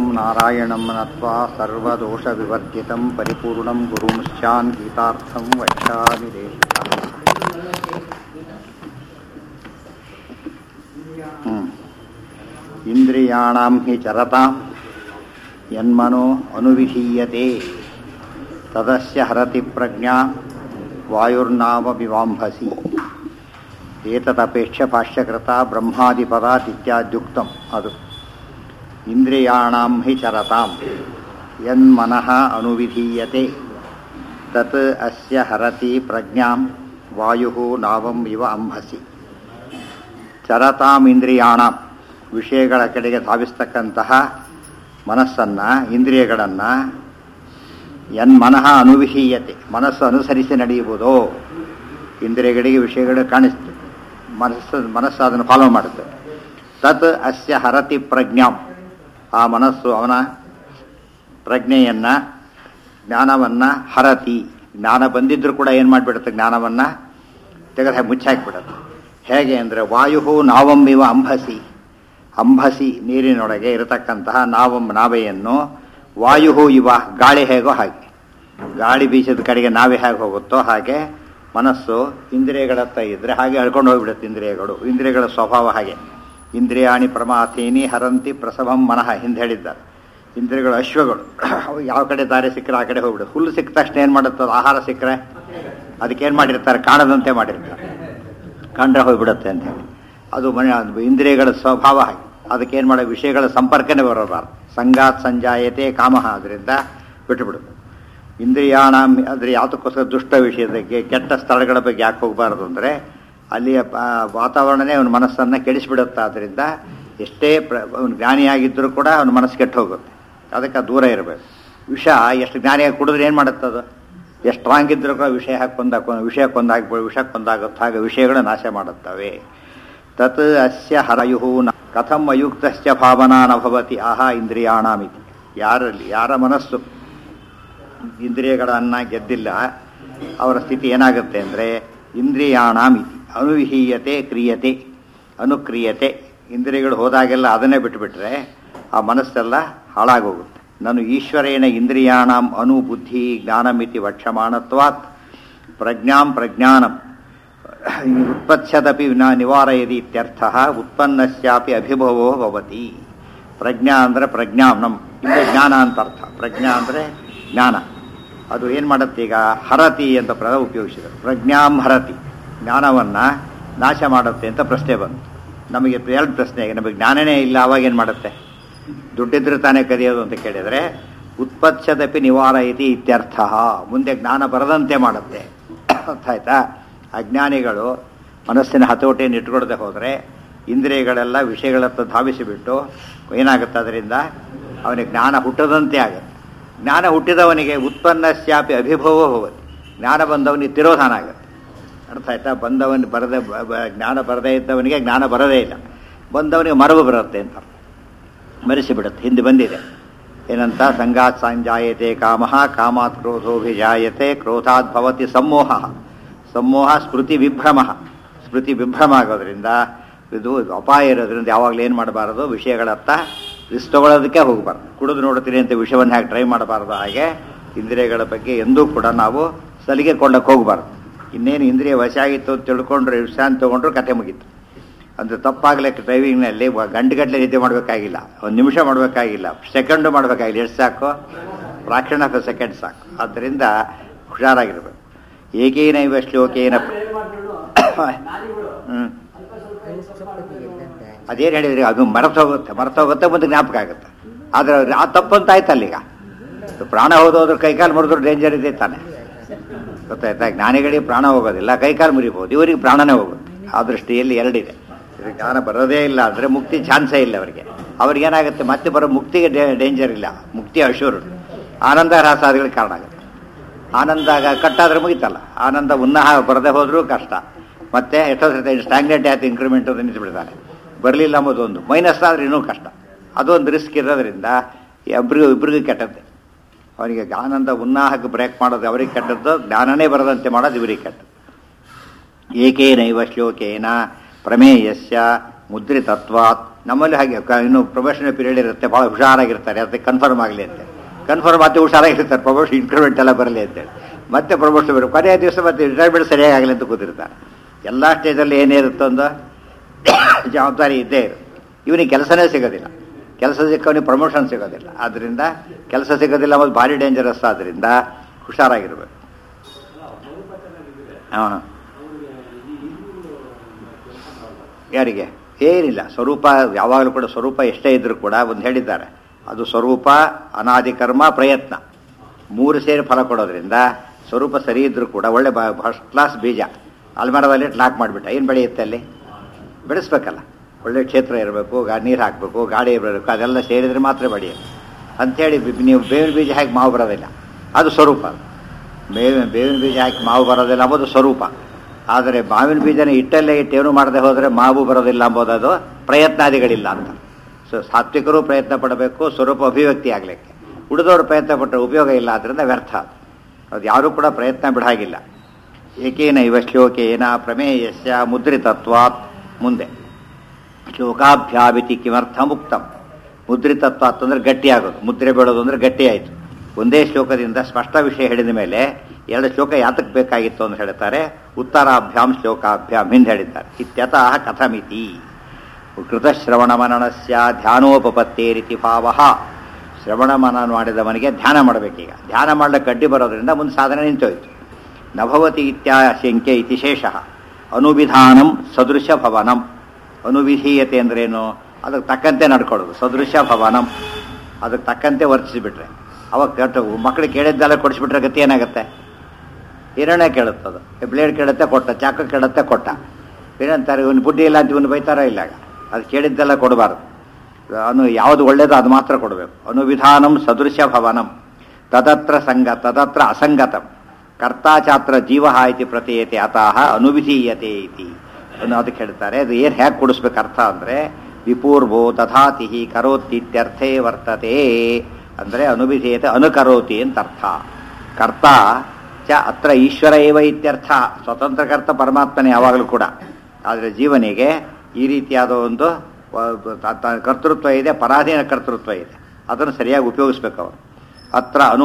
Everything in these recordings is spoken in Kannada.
ದೇವಂ ನಾರಾಯಣಂ ನತ್ವಾ ಸರ್ವದೋಷವಿವರ್ಜಿತಂ ಪರಿಪೂರ್ಣಂ ಗುರುಂಶ್ಚಾನ್ ಗೀತಾರ್ಥಂ ವಕ್ಷ್ಯಾಮಿ ದೇಶಿಕಃ ಹ್ಮ್. ಇಂದ್ರಿಯಾಣಾಂ ಹಿ ಚರತಾಂ ಯನ್ಮನೋ ಅನುವಿಧೀಯತೆ ತದಸ್ಯ ಹರತಿ ಪ್ರಜ್ಞಾ ವಾಯುರ್ನಾಮ ವಿವಾಂಭಸಿ ಏತದಪೇಕ್ಷ ಭಾಷ್ಯಕೃತ ಬ್ರಹ್ಮಾದಿಪದಾತಿತ್ಯಾದ್ಯುಕ್ತಂ ಅದು ಇಂದ್ರಿಯಾಣಾಂ ಹಿ ಚರತಾಂ ಯನ್ಮನಃ ಅನುವಿಧೀಯತೆ ತತ್ ಅಸ್ಯ ಹರತಿ ಪ್ರಜ್ಞಾಂ ವಾಯು ನಾವಂ ಇವ ಅಂಭಸಿ ಚರತಾಂ ಇಂದ್ರಿಯಾಣಾಂ ವಿಷಯಗಳ ಕಡೆಗೆ ಧಾವಿಸ್ತಕ್ಕಂತಹ ಮನಸ್ಸನ್ನು ಇಂದ್ರಿಯಗಳನ್ನು ಯನ್ಮನಃ ಅನುವಿಹೀಯತೆ ಮನಸ್ಸು ಅನುಸರಿಸಿ ನಡೆಯುವುದೋ ಇಂದ್ರಿಯಗಳಿಗೆ ವಿಷಯಗಳು ಕಾಣಿಸ್ತು ಮನಸ್ಸು ಮನಸ್ಸು ಅದನ್ನು ಫಾಲೋ ಮಾಡುತ್ತೆ ತತ್ ಅಸ್ಯ ಹರತಿ ಪ್ರಜ್ಞಾಂ ಆ ಮನಸ್ಸು ಅವನ ಪ್ರಜ್ಞೆಯನ್ನು ಜ್ಞಾನವನ್ನು ಹರತಿ ಜ್ಞಾನ ಬಂದಿದ್ರೂ ಕೂಡ ಏನು ಮಾಡಿಬಿಡುತ್ತೆ ಜ್ಞಾನವನ್ನು ತೆಗೆದು ಮುಚ್ಚಾಕಿಬಿಡುತ್ತೆ ಹೇಗೆ ಅಂದರೆ ವಾಯು ನಾವಂಬಿವ ಅಂಬಸಿ ಅಂಬಸಿ ನೀರಿನೊಳಗೆ ಇರತಕ್ಕಂತಹ ನಾವಂ ನಾವೆಯನ್ನು ವಾಯು ಇವ ಗಾಳಿ ಹೇಗೋ ಹಾಗೆ ಗಾಳಿ ಬೀಸಿದ ಕಡೆಗೆ ನಾವೇ ಹೇಗೆ ಹೋಗುತ್ತೋ ಹಾಗೆ ಮನಸ್ಸು ಇಂದ್ರಿಯಗಳತ್ತ ಇದ್ದರೆ ಹಾಗೆ ಎಳ್ಕೊಂಡು ಹೋಗ್ಬಿಡುತ್ತೆ ಇಂದ್ರಿಯಗಳು ಇಂದ್ರಿಯಗಳ ಸ್ವಭಾವ ಹಾಗೆ ಇಂದ್ರಿಯಾಣಿ ಪ್ರಮಾಥೀನಿ ಹರಂತಿ ಪ್ರಸವಂ ಮನಃ ಹಿಂದೆ ಹೇಳಿದ್ದಾರೆ ಇಂದ್ರಿಯಗಳು ಅಶ್ವಗಳು ಅವು ಯಾವ ಕಡೆ ದಾರಿ ಸಿಕ್ಕರೆ ಆ ಕಡೆ ಹೋಗ್ಬಿಡುತ್ತೆ ಹುಲ್ಲು ಸಿಕ್ಕ ತಕ್ಷಣ ಏನು ಮಾಡುತ್ತೆ ಆಹಾರ ಸಿಕ್ಕರೆ ಅದಕ್ಕೇನು ಮಾಡಿರ್ತಾರೆ ಕಾಣದಂತೆ ಮಾಡಿರ್ತಾರೆ ಕಂಡ್ರೆ ಹೋಗ್ಬಿಡುತ್ತೆ ಅಂತ ಹೇಳಿ ಅದು ಮನೆ ಅದು ಇಂದ್ರಿಯಗಳ ಸ್ವಭಾವ ಹಾಗೆ ಅದಕ್ಕೆ ಏನು ಮಾಡೋ ವಿಷಯಗಳ ಸಂಪರ್ಕನೇ ಬರೋಬಾರ್ದು ಸಂಗಾತ್ ಸಂಜಾಯತೆ ಕಾಮಹ ಅದರಿಂದ ಬಿಟ್ಟುಬಿಡುತ್ತೆ ಇಂದ್ರಿಯಾಣ ಅಂದರೆ ಯಾತಕ್ಕೋಸ್ಕರ ದುಷ್ಟ ವಿಷಯದಕ್ಕೆ ಕೆಟ್ಟ ಸ್ಥಳಗಳ ಬಗ್ಗೆ ಯಾಕೆ ಹೋಗಬಾರ್ದು ಅಂದರೆ ಅಲ್ಲಿಯ ಆ, ವಾತಾವರಣನೇ ಅವನ ಮನಸ್ಸನ್ನು ಕೆಡಿಸಿಬಿಡುತ್ತೆ ಆದ್ದರಿಂದ ಎಷ್ಟೇ ಪ್ರ ಅವನು ಜ್ಞಾನಿಯಾಗಿದ್ದರೂ ಕೂಡ ಅವನ ಮನಸ್ಸು ಕೆಟ್ಟು ಹೋಗುತ್ತೆ ಅದಕ್ಕೆ ದೂರ ಇರಬೇಕು ವಿಷ ಎಷ್ಟು ಜ್ಞಾನಿಯಾಗಿ ಕುಡಿದ್ರೆ ಏನು ಮಾಡುತ್ತೆ ಅದು ಎಷ್ಟು ಸ್ಟ್ರಾಂಗ್ ಇದ್ರೂ ಕೂಡ ವಿಷಯ ಹಾಕೊಂದ ವಿಷಯ ಕೊಂದಾಗ್ಬಿಡು ವಿಷ ಕೊಂದಾಗುತ್ತೆ ಹಾಗೆ ವಿಷಯಗಳು ನಾಶ ಮಾಡುತ್ತವೆ ತತ್ ಅಸ್ಯ ಹರಯು ನ ಕಥಂ ಅಯುಕ್ತಶ್ಚ ಭಾವನಾ ನ ಭವತಿ ಆಹಾ ಇಂದ್ರಿಯಾಣಾಮಿತಿ ಯಾರಲ್ಲಿ ಯಾರ ಮನಸ್ಸು ಇಂದ್ರಿಯಗಳನ್ನು ಗೆದ್ದಿಲ್ಲ ಅವರ ಸ್ಥಿತಿ ಏನಾಗುತ್ತೆ ಅಂದರೆ ಇಂದ್ರಿಯಾಣಾಮಿತಿ ಅನುವಿಹೀಯತೆ ಕ್ರಿಯತೆ ಅನುಕ್ರಿಯತೆ ಇಂದ್ರಿಯಗಳು ಹೋದಾಗೆಲ್ಲ ಅದನ್ನೇ ಬಿಟ್ಟುಬಿಟ್ರೆ ಆ ಮನಸ್ಸೆಲ್ಲ ಹಾಳಾಗೋಗುತ್ತೆ ನಾನು ಈಶ್ವರೇಣ ಇಂದ್ರಿಯಾಣಂ ಅನುಬುದ್ಧಿ ಜ್ಞಾನಮಿತಿ ವಕ್ಷಮಾಣತ್ವಾತ್ ಪ್ರಜ್ಞಾಂ ಪ್ರಜ್ಞಾನಂ ಉತ್ಪತ್ಸ್ಯದಪಿ ನ ನಿವಾರಯದಿ ಇತ್ಯರ್ಥ ಉತ್ಪನ್ನಸ್ಯಾಪಿ ಅಭಿಭವೋ ಭವತಿ ಪ್ರಜ್ಞಾ ಅಂದರೆ ಪ್ರಜ್ಞಾಂ ನಮ್ಮ ಇಲ್ಲಿ ಜ್ಞಾನ ಅಂತ ಅರ್ಥ ಪ್ರಜ್ಞಾ ಅಂದರೆ ಜ್ಞಾನ ಅದು ಏನು ಮಾಡುತ್ತೆ ಈಗ ಹರತಿ ಅಂತ ಪದ ಉಪಯೋಗಿಸಿದರು ಪ್ರಜ್ಞಾಂ ಹರತಿ ಜ್ಞಾನವನ್ನು ನಾಶ ಮಾಡುತ್ತೆ ಅಂತ ಪ್ರಶ್ನೆ ಬಂತು ನಮಗೆ ಎರಡು ಪ್ರಶ್ನೆ ನಮಗೆ ಜ್ಞಾನನೇ ಇಲ್ಲ ಅವಾಗ ಏನು ಮಾಡುತ್ತೆ ದುಡ್ಡಿದ್ರೆ ತಾನೇ ಕದಿಯೋದು ಅಂತ ಕೇಳಿದರೆ ಉತ್ಪತ್ಸದಪಿ ನಿವಾರಯತಿ ಇತ್ಯರ್ಥ ಮುಂದೆ ಜ್ಞಾನ ಬರದಂತೆ ಮಾಡುತ್ತೆ ಅರ್ಥ ಆಯ್ತಾ ಅಜ್ಞಾನಿಗಳು ಮನಸ್ಸಿನ ಹತೋಟಿಯನ್ನು ಇಟ್ಕೊಳ್ದೆ ಹೋದರೆ ಇಂದ್ರಿಯಗಳೆಲ್ಲ ವಿಷಯಗಳತ್ತ ಧಾವಿಸಿಬಿಟ್ಟು ಏನಾಗುತ್ತೆ ಅದರಿಂದ ಅವನಿಗೆ ಜ್ಞಾನ ಹುಟ್ಟದಂತೆ ಆಗುತ್ತೆ ಜ್ಞಾನ ಹುಟ್ಟಿದವನಿಗೆ ಉತ್ಪನ್ನಸ್ಯಾಪಿ ಅಭಿಭವ ಹೋಗುತ್ತೆ ಜ್ಞಾನ ಬಂದವನಿಗೆ ತಿರೋಧಾನ ಆಗುತ್ತೆ ಅರ್ಥ ಆಯ್ತಾ ಬಂದವನು ಬರದೆ ಬ- ಬ- ಜ್ಞಾನ ಬರದೇ ಇದ್ದವನಿಗೆ ಜ್ಞಾನ ಬರೋದೇ ಇಲ್ಲ ಬಂದವನಿಗೆ ಮರವು ಬರುತ್ತೆ ಅಂತ ಮರೆಸಿಬಿಡುತ್ತೆ ಹಿಂದೆ ಬಂದಿದೆ ಏನಂತ ಸಂಗಾತ್ ಸಂಜಾಯತೆ ಕಾಮಃ ಕಾಮಾತ್ ಕ್ರೋಧೋಭಿಜಾಯತೆ ಕ್ರೋಧಾತ್ ಭವತಿ ಸಮೋಹ ಸಮೋಹ ಸ್ಮೃತಿ ವಿಭ್ರಮ ಸ್ಮೃತಿ ವಿಭ್ರಮ ಆಗೋದ್ರಿಂದ ಇದು ಅಪಾಯ ಇರೋದ್ರಿಂದ ಯಾವಾಗಲೂ ಏನು ಮಾಡಬಾರದು ವಿಷಯಗಳತ್ತ ರಿಸ್ ತಗೊಳ್ಳೋದಕ್ಕೆ ಹೋಗಬಾರ್ದು ಕುಡಿದು ನೋಡ್ತೀನಿ ಅಂತ ವಿಷಯವನ್ನು ಹಾಗೆ ಟ್ರೈ ಮಾಡಬಾರ್ದು ಹಾಗೆ ಇಂದ್ರಿಯಗಳ ಬಗ್ಗೆ ಎಂದೂ ಕೂಡ ನಾವು ಸಲಿಗೆ ಕೊಂಡಕ್ಕೆ ಹೋಗಬಾರ್ದು ಇನ್ನೇನು ಇಂದ್ರಿಯ ವಶ ಆಗಿತ್ತು ಅಂತ ತಿಳ್ಕೊಂಡ್ರೆ ವಿಶ್ರಾಂತಿ ತೊಗೊಂಡ್ರು ಕತೆ ಮುಗೀತು ಅಂದರೆ ತಪ್ಪಾಗ್ಲಿಕ್ಕೆ ಡ್ರೈವಿಂಗ್ನಲ್ಲಿ ಗಂಟೆಗಟ್ಟಲೆ ನಿದ್ದೆ ಮಾಡಬೇಕಾಗಿಲ್ಲ ಒಂದು ನಿಮಿಷ ಮಾಡಬೇಕಾಗಿಲ್ಲ ಸೆಕೆಂಡು ಮಾಡಬೇಕಾಗಿಲ್ಲ ಎಷ್ಟು ಸಾಕು ಫ್ರಾಕ್ಷನ್ ಆಫ್ ಎ ಸೆಕೆಂಡ್ ಸಾಕು ಆದ್ದರಿಂದ ಹುಷಾರಾಗಿರ್ಬೇಕು ಏಕೇನೈವ ಶ್ಲೋಕೇನ ಹ್ಞೂ ಅದೇನು ಹೇಳಿದ್ರಿ ಅದು ಮರೆತು ಹೋಗುತ್ತೆ ಮರೆತು ಹೋಗುತ್ತೆ ಮುಂದೆ ಜ್ಞಾಪಕ ಆಗುತ್ತೆ ಆದರೆ ಆ ತಪ್ಪಂತ ಆಯ್ತಲ್ಲ ಈಗ ಪ್ರಾಣ ಹೋದೋದ್ರ ಕೈಕಾಲು ಮುರಿದ್ರು ಡೇಂಜರ್ ಇದೆ ತಾನೆ ಗೊತ್ತಾಯ್ತಾ ಜ್ಞಾನಿಗಳಿಗೆ ಪ್ರಾಣ ಹೋಗೋದಿಲ್ಲ ಕೈಕಾಲು ಮುರಿಬೋದು ಇವರಿಗೆ ಪ್ರಾಣನೇ ಹೋಗುತ್ತೆ ಆ ದೃಷ್ಟಿಯಲ್ಲಿ ಎರಡಿದೆ ಇವ್ರಿಗೆ ಜ್ಞಾನ ಬರೋದೇ ಇಲ್ಲ ಅಂದರೆ ಮುಕ್ತಿ ಚಾನ್ಸೇ ಇಲ್ಲ ಅವರಿಗೆ ಅವ್ರಿಗೆ ಏನಾಗುತ್ತೆ ಮತ್ತೆ ಬರೋ ಮುಕ್ತಿಗೆ ಡೇಂಜರ್ ಇಲ್ಲ ಮುಕ್ತಿ ಅಶೂರ್ ಆನಂದ ರಾಸಾದಿಗಳಿಗೆ ಕಾರಣ ಆಗುತ್ತೆ ಆನಂದ ಆಗ ಕಟ್ಟಾದ್ರೆ ಮುಗಿತಲ್ಲ ಆನಂದ ಉನ್ನಾಹ ಬರದೇ ಹೋದರೂ ಕಷ್ಟ ಮತ್ತೆ ಎಷ್ಟೋ ಸರ್ತಿ ಸ್ಟ್ಯಾಗ್ನೆಟ್ ಆಯ್ತು ಇನ್ಕ್ರಿಮೆಂಟ್ ಅಂತ ನಿಂತುಬಿಡ್ತಾನೆ ಬರಲಿಲ್ಲ ಅಂಬೋದೊಂದು ಮೈನಸ್ ಆದರೆ ಇನ್ನೂ ಕಷ್ಟ ಅದೊಂದು ರಿಸ್ಕ್ ಇರೋದ್ರಿಂದ ಇಬ್ಬರಿಗೂ ಇಬ್ಬರಿಗೂ ಕೆಟ್ಟದ್ದೆ ಅವನಿಗೆ ಆನಂದ ಉನ್ನಾಹಕ್ಕೆ ಬ್ರೇಕ್ ಮಾಡೋದು ಅವರಿಗೆ ಕೆಟ್ಟದ್ದು ಜ್ಞಾನನೇ ಬರದಂತೆ ಮಾಡೋದು ಇವರಿಗೆ ಕೆಟ್ಟದ್ದು ಏಕೇನೈವ ಶ್ಲೋಕೇನ ಪ್ರಮೇಯಸ್ಯ ಮುದ್ರಿತತ್ವಾತ್ ನಮ್ಮಲ್ಲಿ ಹಾಗೆ ಕ- ಇನ್ನು ಪ್ರೊಫೆಷನಲ್ ಪೀರಿಯಡ್ ಇರುತ್ತೆ ಭಾಳ ಹುಷಾರಾಗಿರ್ತಾರೆ ಅದಕ್ಕೆ ಕನ್ಫರ್ಮ್ ಆಗಲಿ ಅಂತ ಕನ್ಫರ್ಮ್ ಮತ್ತೆ ಹುಷಾರಾಗಿರ್ತಾರೆ ಪ್ರಮೋಷನ್ ಇನ್ಕ್ರಿಮೆಂಟ್ ಎಲ್ಲ ಬರಲಿ ಅಂತೇಳಿ ಮತ್ತೆ ಪ್ರಮೋಷನ್ ಬರೋ ಕೊನೆಯ ದಿವಸ ಮತ್ತೆ ರಿಟೈರ್ಮೆಂಟ್ ಸರಿಯಾಗಿ ಆಗಲಿ ಅಂತ ಕೂತಿರ್ತಾರೆ ಎಲ್ಲ ಸ್ಟೇಜಲ್ಲಿ ಏನೇ ಇರುತ್ತೋ ಒಂದು ಜವಾಬ್ದಾರಿ ಇದ್ದೇ ಇರುತ್ತೆ ಇವನಿಗೆ ಕೆಲಸನೇ ಸಿಗೋದಿಲ್ಲ ಕೆಲಸ ಸಿಕ್ಕವನಿಗೆ ಪ್ರಮೋಷನ್ ಸಿಗೋದಿಲ್ಲ ಆದ್ದರಿಂದ ಕೆಲಸ ಸಿಗೋದಿಲ್ಲ ಮತ್ತು ಭಾರಿ ಡೇಂಜರಸ್ ಆದ್ದರಿಂದ ಹುಷಾರಾಗಿರ್ಬೇಕು ಹಾಂ ಯಾರಿಗೆ ಏನಿಲ್ಲ ಸ್ವರೂಪ ಯಾವಾಗಲೂ ಕೂಡ ಸ್ವರೂಪ ಎಷ್ಟೇ ಇದ್ರೂ ಕೂಡ ಒಂದು ಹೇಳಿದ್ದಾರೆ ಅದು ಸ್ವರೂಪ ಅನಾದಿ ಕರ್ಮ ಪ್ರಯತ್ನ ಮೂರು ಸೇರಿ ಫಲ ಕೊಡೋದ್ರಿಂದ ಸ್ವರೂಪ ಸರಿ ಇದ್ರೂ ಕೂಡ ಒಳ್ಳೆ ಫಸ್ಟ್ ಕ್ಲಾಸ್ ಬೀಜ ಅಲ್ಮರದಲ್ಲಿ ಲಾಕ್ ಮಾಡಿಬಿಟ್ಟ ಏನು ಬೆಳೆಯುತ್ತೆ ಅಲ್ಲಿ ಬೆಳೆಸ್ಬೇಕಲ್ಲ ಒಳ್ಳೆ ಕ್ಷೇತ್ರ ಇರಬೇಕು ಗಾ ನೀರು ಹಾಕಬೇಕು ಗಾಡಿ ಇರಬೇಕು ಅದೆಲ್ಲ ಸೇರಿದರೆ ಮಾತ್ರ ಬೆಳೆಯೋದು ಅಂಥೇಳಿ ಬಿ- ನೀವು ಬೇವಿನ ಬೀಜ ಹಾಕಿ ಮಾವು ಬರೋದಿಲ್ಲ ಅದು ಸ್ವರೂಪ ಬೇವಿನ ಬೇವಿನ ಬೀಜ ಹಾಕಿ ಮಾವು ಬರೋದಿಲ್ಲ ಅಂಬೋದು ಸ್ವರೂಪ ಆದರೆ ಮಾವಿನ ಬೀಜನ ಇಟ್ಟಲ್ಲೇ ಇಟ್ಟು ಏನು ಮಾಡದೆ ಹೋದರೆ ಮಾವು ಬರೋದಿಲ್ಲ ಅಂಬೋದು ಅದು ಪ್ರಯತ್ನಾದಿಗಳಿಲ್ಲ ಅಂತ ಸೊ ಸಾತ್ವಿಕರು ಪ್ರಯತ್ನ ಪಡಬೇಕು ಸ್ವರೂಪ ಅಭಿವ್ಯಕ್ತಿ ಆಗಲಿಕ್ಕೆ ಉಳಿದವರು ಪ್ರಯತ್ನ ಪಟ್ಟರೆ ಉಪಯೋಗ ಇಲ್ಲ ಆದ್ದರಿಂದ ವ್ಯರ್ಥ ಅದು ಯಾರೂ ಕೂಡ ಪ್ರಯತ್ನ ಬಿಡಾಗಿಲ್ಲ ಏಕೇನ ಇವ ಶ್ಲೋಕೇನ ಪ್ರಮೇಯಸ್ಯ ಮುದ್ರಿತತ್ವಾತ್ ಮುಂದೆ ಶ್ಲೋಕಾಭ್ಯಾವಿತಿ ಕಿಮರ್ಥ ಮುಕ್ತಂ ಮುದ್ರಿತತ್ವ ಅಂತಂದ್ರೆ ಗಟ್ಟಿಯಾಗೋದು ಮುದ್ರೆ ಬೀಳೋದು ಅಂದ್ರೆ ಗಟ್ಟಿ ಆಯಿತು ಒಂದೇ ಶ್ಲೋಕದಿಂದ ಸ್ಪಷ್ಟ ವಿಷಯ ಹೇಳಿದ ಮೇಲೆ ಎರಡು ಶ್ಲೋಕ ಯಾತಕ್ಕೆ ಬೇಕಾಗಿತ್ತು ಅಂತ ಹೇಳ್ತಾರೆ ಉತ್ತರಾಭ್ಯಾಂ ಶ್ಲೋಕಾಭ್ಯಾಂ ಹಿಂದೆ ಹೇಳಿದ್ದಾರೆ ಇತ್ಯತಃ ಕಥಮಿತಿ ಕೃತಶ್ರವಣ ಮನನಸ್ಯ ಧ್ಯಾನೋಪಪತ್ತೇರಿತಿ ಭಾವ ಶ್ರವಣ ಮನನ ಮಾಡಿದವನಿಗೆ ಧ್ಯಾನ ಮಾಡಬೇಕೀಗ ಧ್ಯಾನ ಮಾಡಲಿಕ್ಕೆ ಅಡ್ಡಿ ಬರೋದ್ರಿಂದ ಮುಂದೆ ಸಾಧನೆ ನಿಂತೋಯ್ತು ನಭವತಿ ಇತ್ಯಾಶಂಕೆ ಇತಿ ಶೇಷ ಅನುವಿಧಾನಂ ಸದೃಶ ಭವನಂ ಅನುವಿಧೀಯತೆ ಅಂದ್ರೇನು ಅದಕ್ಕೆ ತಕ್ಕಂತೆ ನಡ್ಕೊಳ್ಳೋದು ಸದೃಶ ಭವನಂ ಅದಕ್ಕೆ ತಕ್ಕಂತೆ ವರ್ತಿಸಿಬಿಟ್ರೆ ಅವಾಗ ಕೆಟ್ಟ ಮಕ್ಕಳಿಗೆ ಕೇಳಿದ್ದೆಲ್ಲ ಕೊಡಿಸ್ಬಿಟ್ರೆ ಗತಿ ಏನಾಗುತ್ತೆ ಹಿರಣ್ಯ ಕೇಳುತ್ತದು ಬ್ಲೇಡ್ ಕೇಳುತ್ತೆ ಕೊಟ್ಟ ಚಾಕು ಕೇಳುತ್ತೆ ಕೊಟ್ಟ ಏನಂತಾರೆ ಇವನು ಬುದ್ಧಿ ಇಲ್ಲ ಅಂತ ಇವನು ಬೈತಾರೋ ಇಲ್ಲ ಆಗ. ಅದು ಕೇಳಿದ್ದೆಲ್ಲ ಕೊಡಬಾರ್ದು ಅನು ಯಾವುದು ಒಳ್ಳೇದು ಅದು ಮಾತ್ರ ಕೊಡಬೇಕು ಅನುವಿಧಾನಂ ಸದೃಶ ಭವನಂ ತದತ್ರ ಸಂಗ ತದತ್ರ ಅಸಂಗತಂ ಕರ್ತಾಚಾತ್ರ ಜೀವ ಇತಿ ಪ್ರತೀಯತೆ ಅತಃ ಅನುವಿಧೀಯತೆ ಇತಿ ಅನ್ನು ಅದಕ್ಕೆ ಹೇಳ್ತಾರೆ ಅದು ಏನು ಹೇಗೆ ಕೊಡಿಸ್ಬೇಕು ಅರ್ಥ ಅಂದರೆ ವಿಪೂರ್ವೋ ತಥಾತಿ ಕರೋತೀತ್ಯರ್ಥೇ ವರ್ತತೆ ಅಂದರೆ ಅನುವಿಧೇಯತೆ ಅನುಕರೋತಿ ಅಂತ ಅರ್ಥ ಕರ್ತ ಚ ಅತ್ರ ಈಶ್ವರ ಏವ ಇತ್ಯರ್ಥ ಸ್ವತಂತ್ರ ಕರ್ತ ಪರಮಾತ್ಮನೇ ಯಾವಾಗಲೂ ಕೂಡ ಆದರೆ ಜೀವನಿಗೆ ಈ ರೀತಿಯಾದ ಒಂದು ವ- ತ- ತ- ಕರ್ತೃತ್ವ ಇದೆ ಪರಾಧೀನ ಕರ್ತೃತ್ವ ಇದೆ ಅದನ್ನು ಸರಿಯಾಗಿ ಉಪಯೋಗಿಸ್ಬೇಕು ಅವರು ಅತ್ರ ಅನು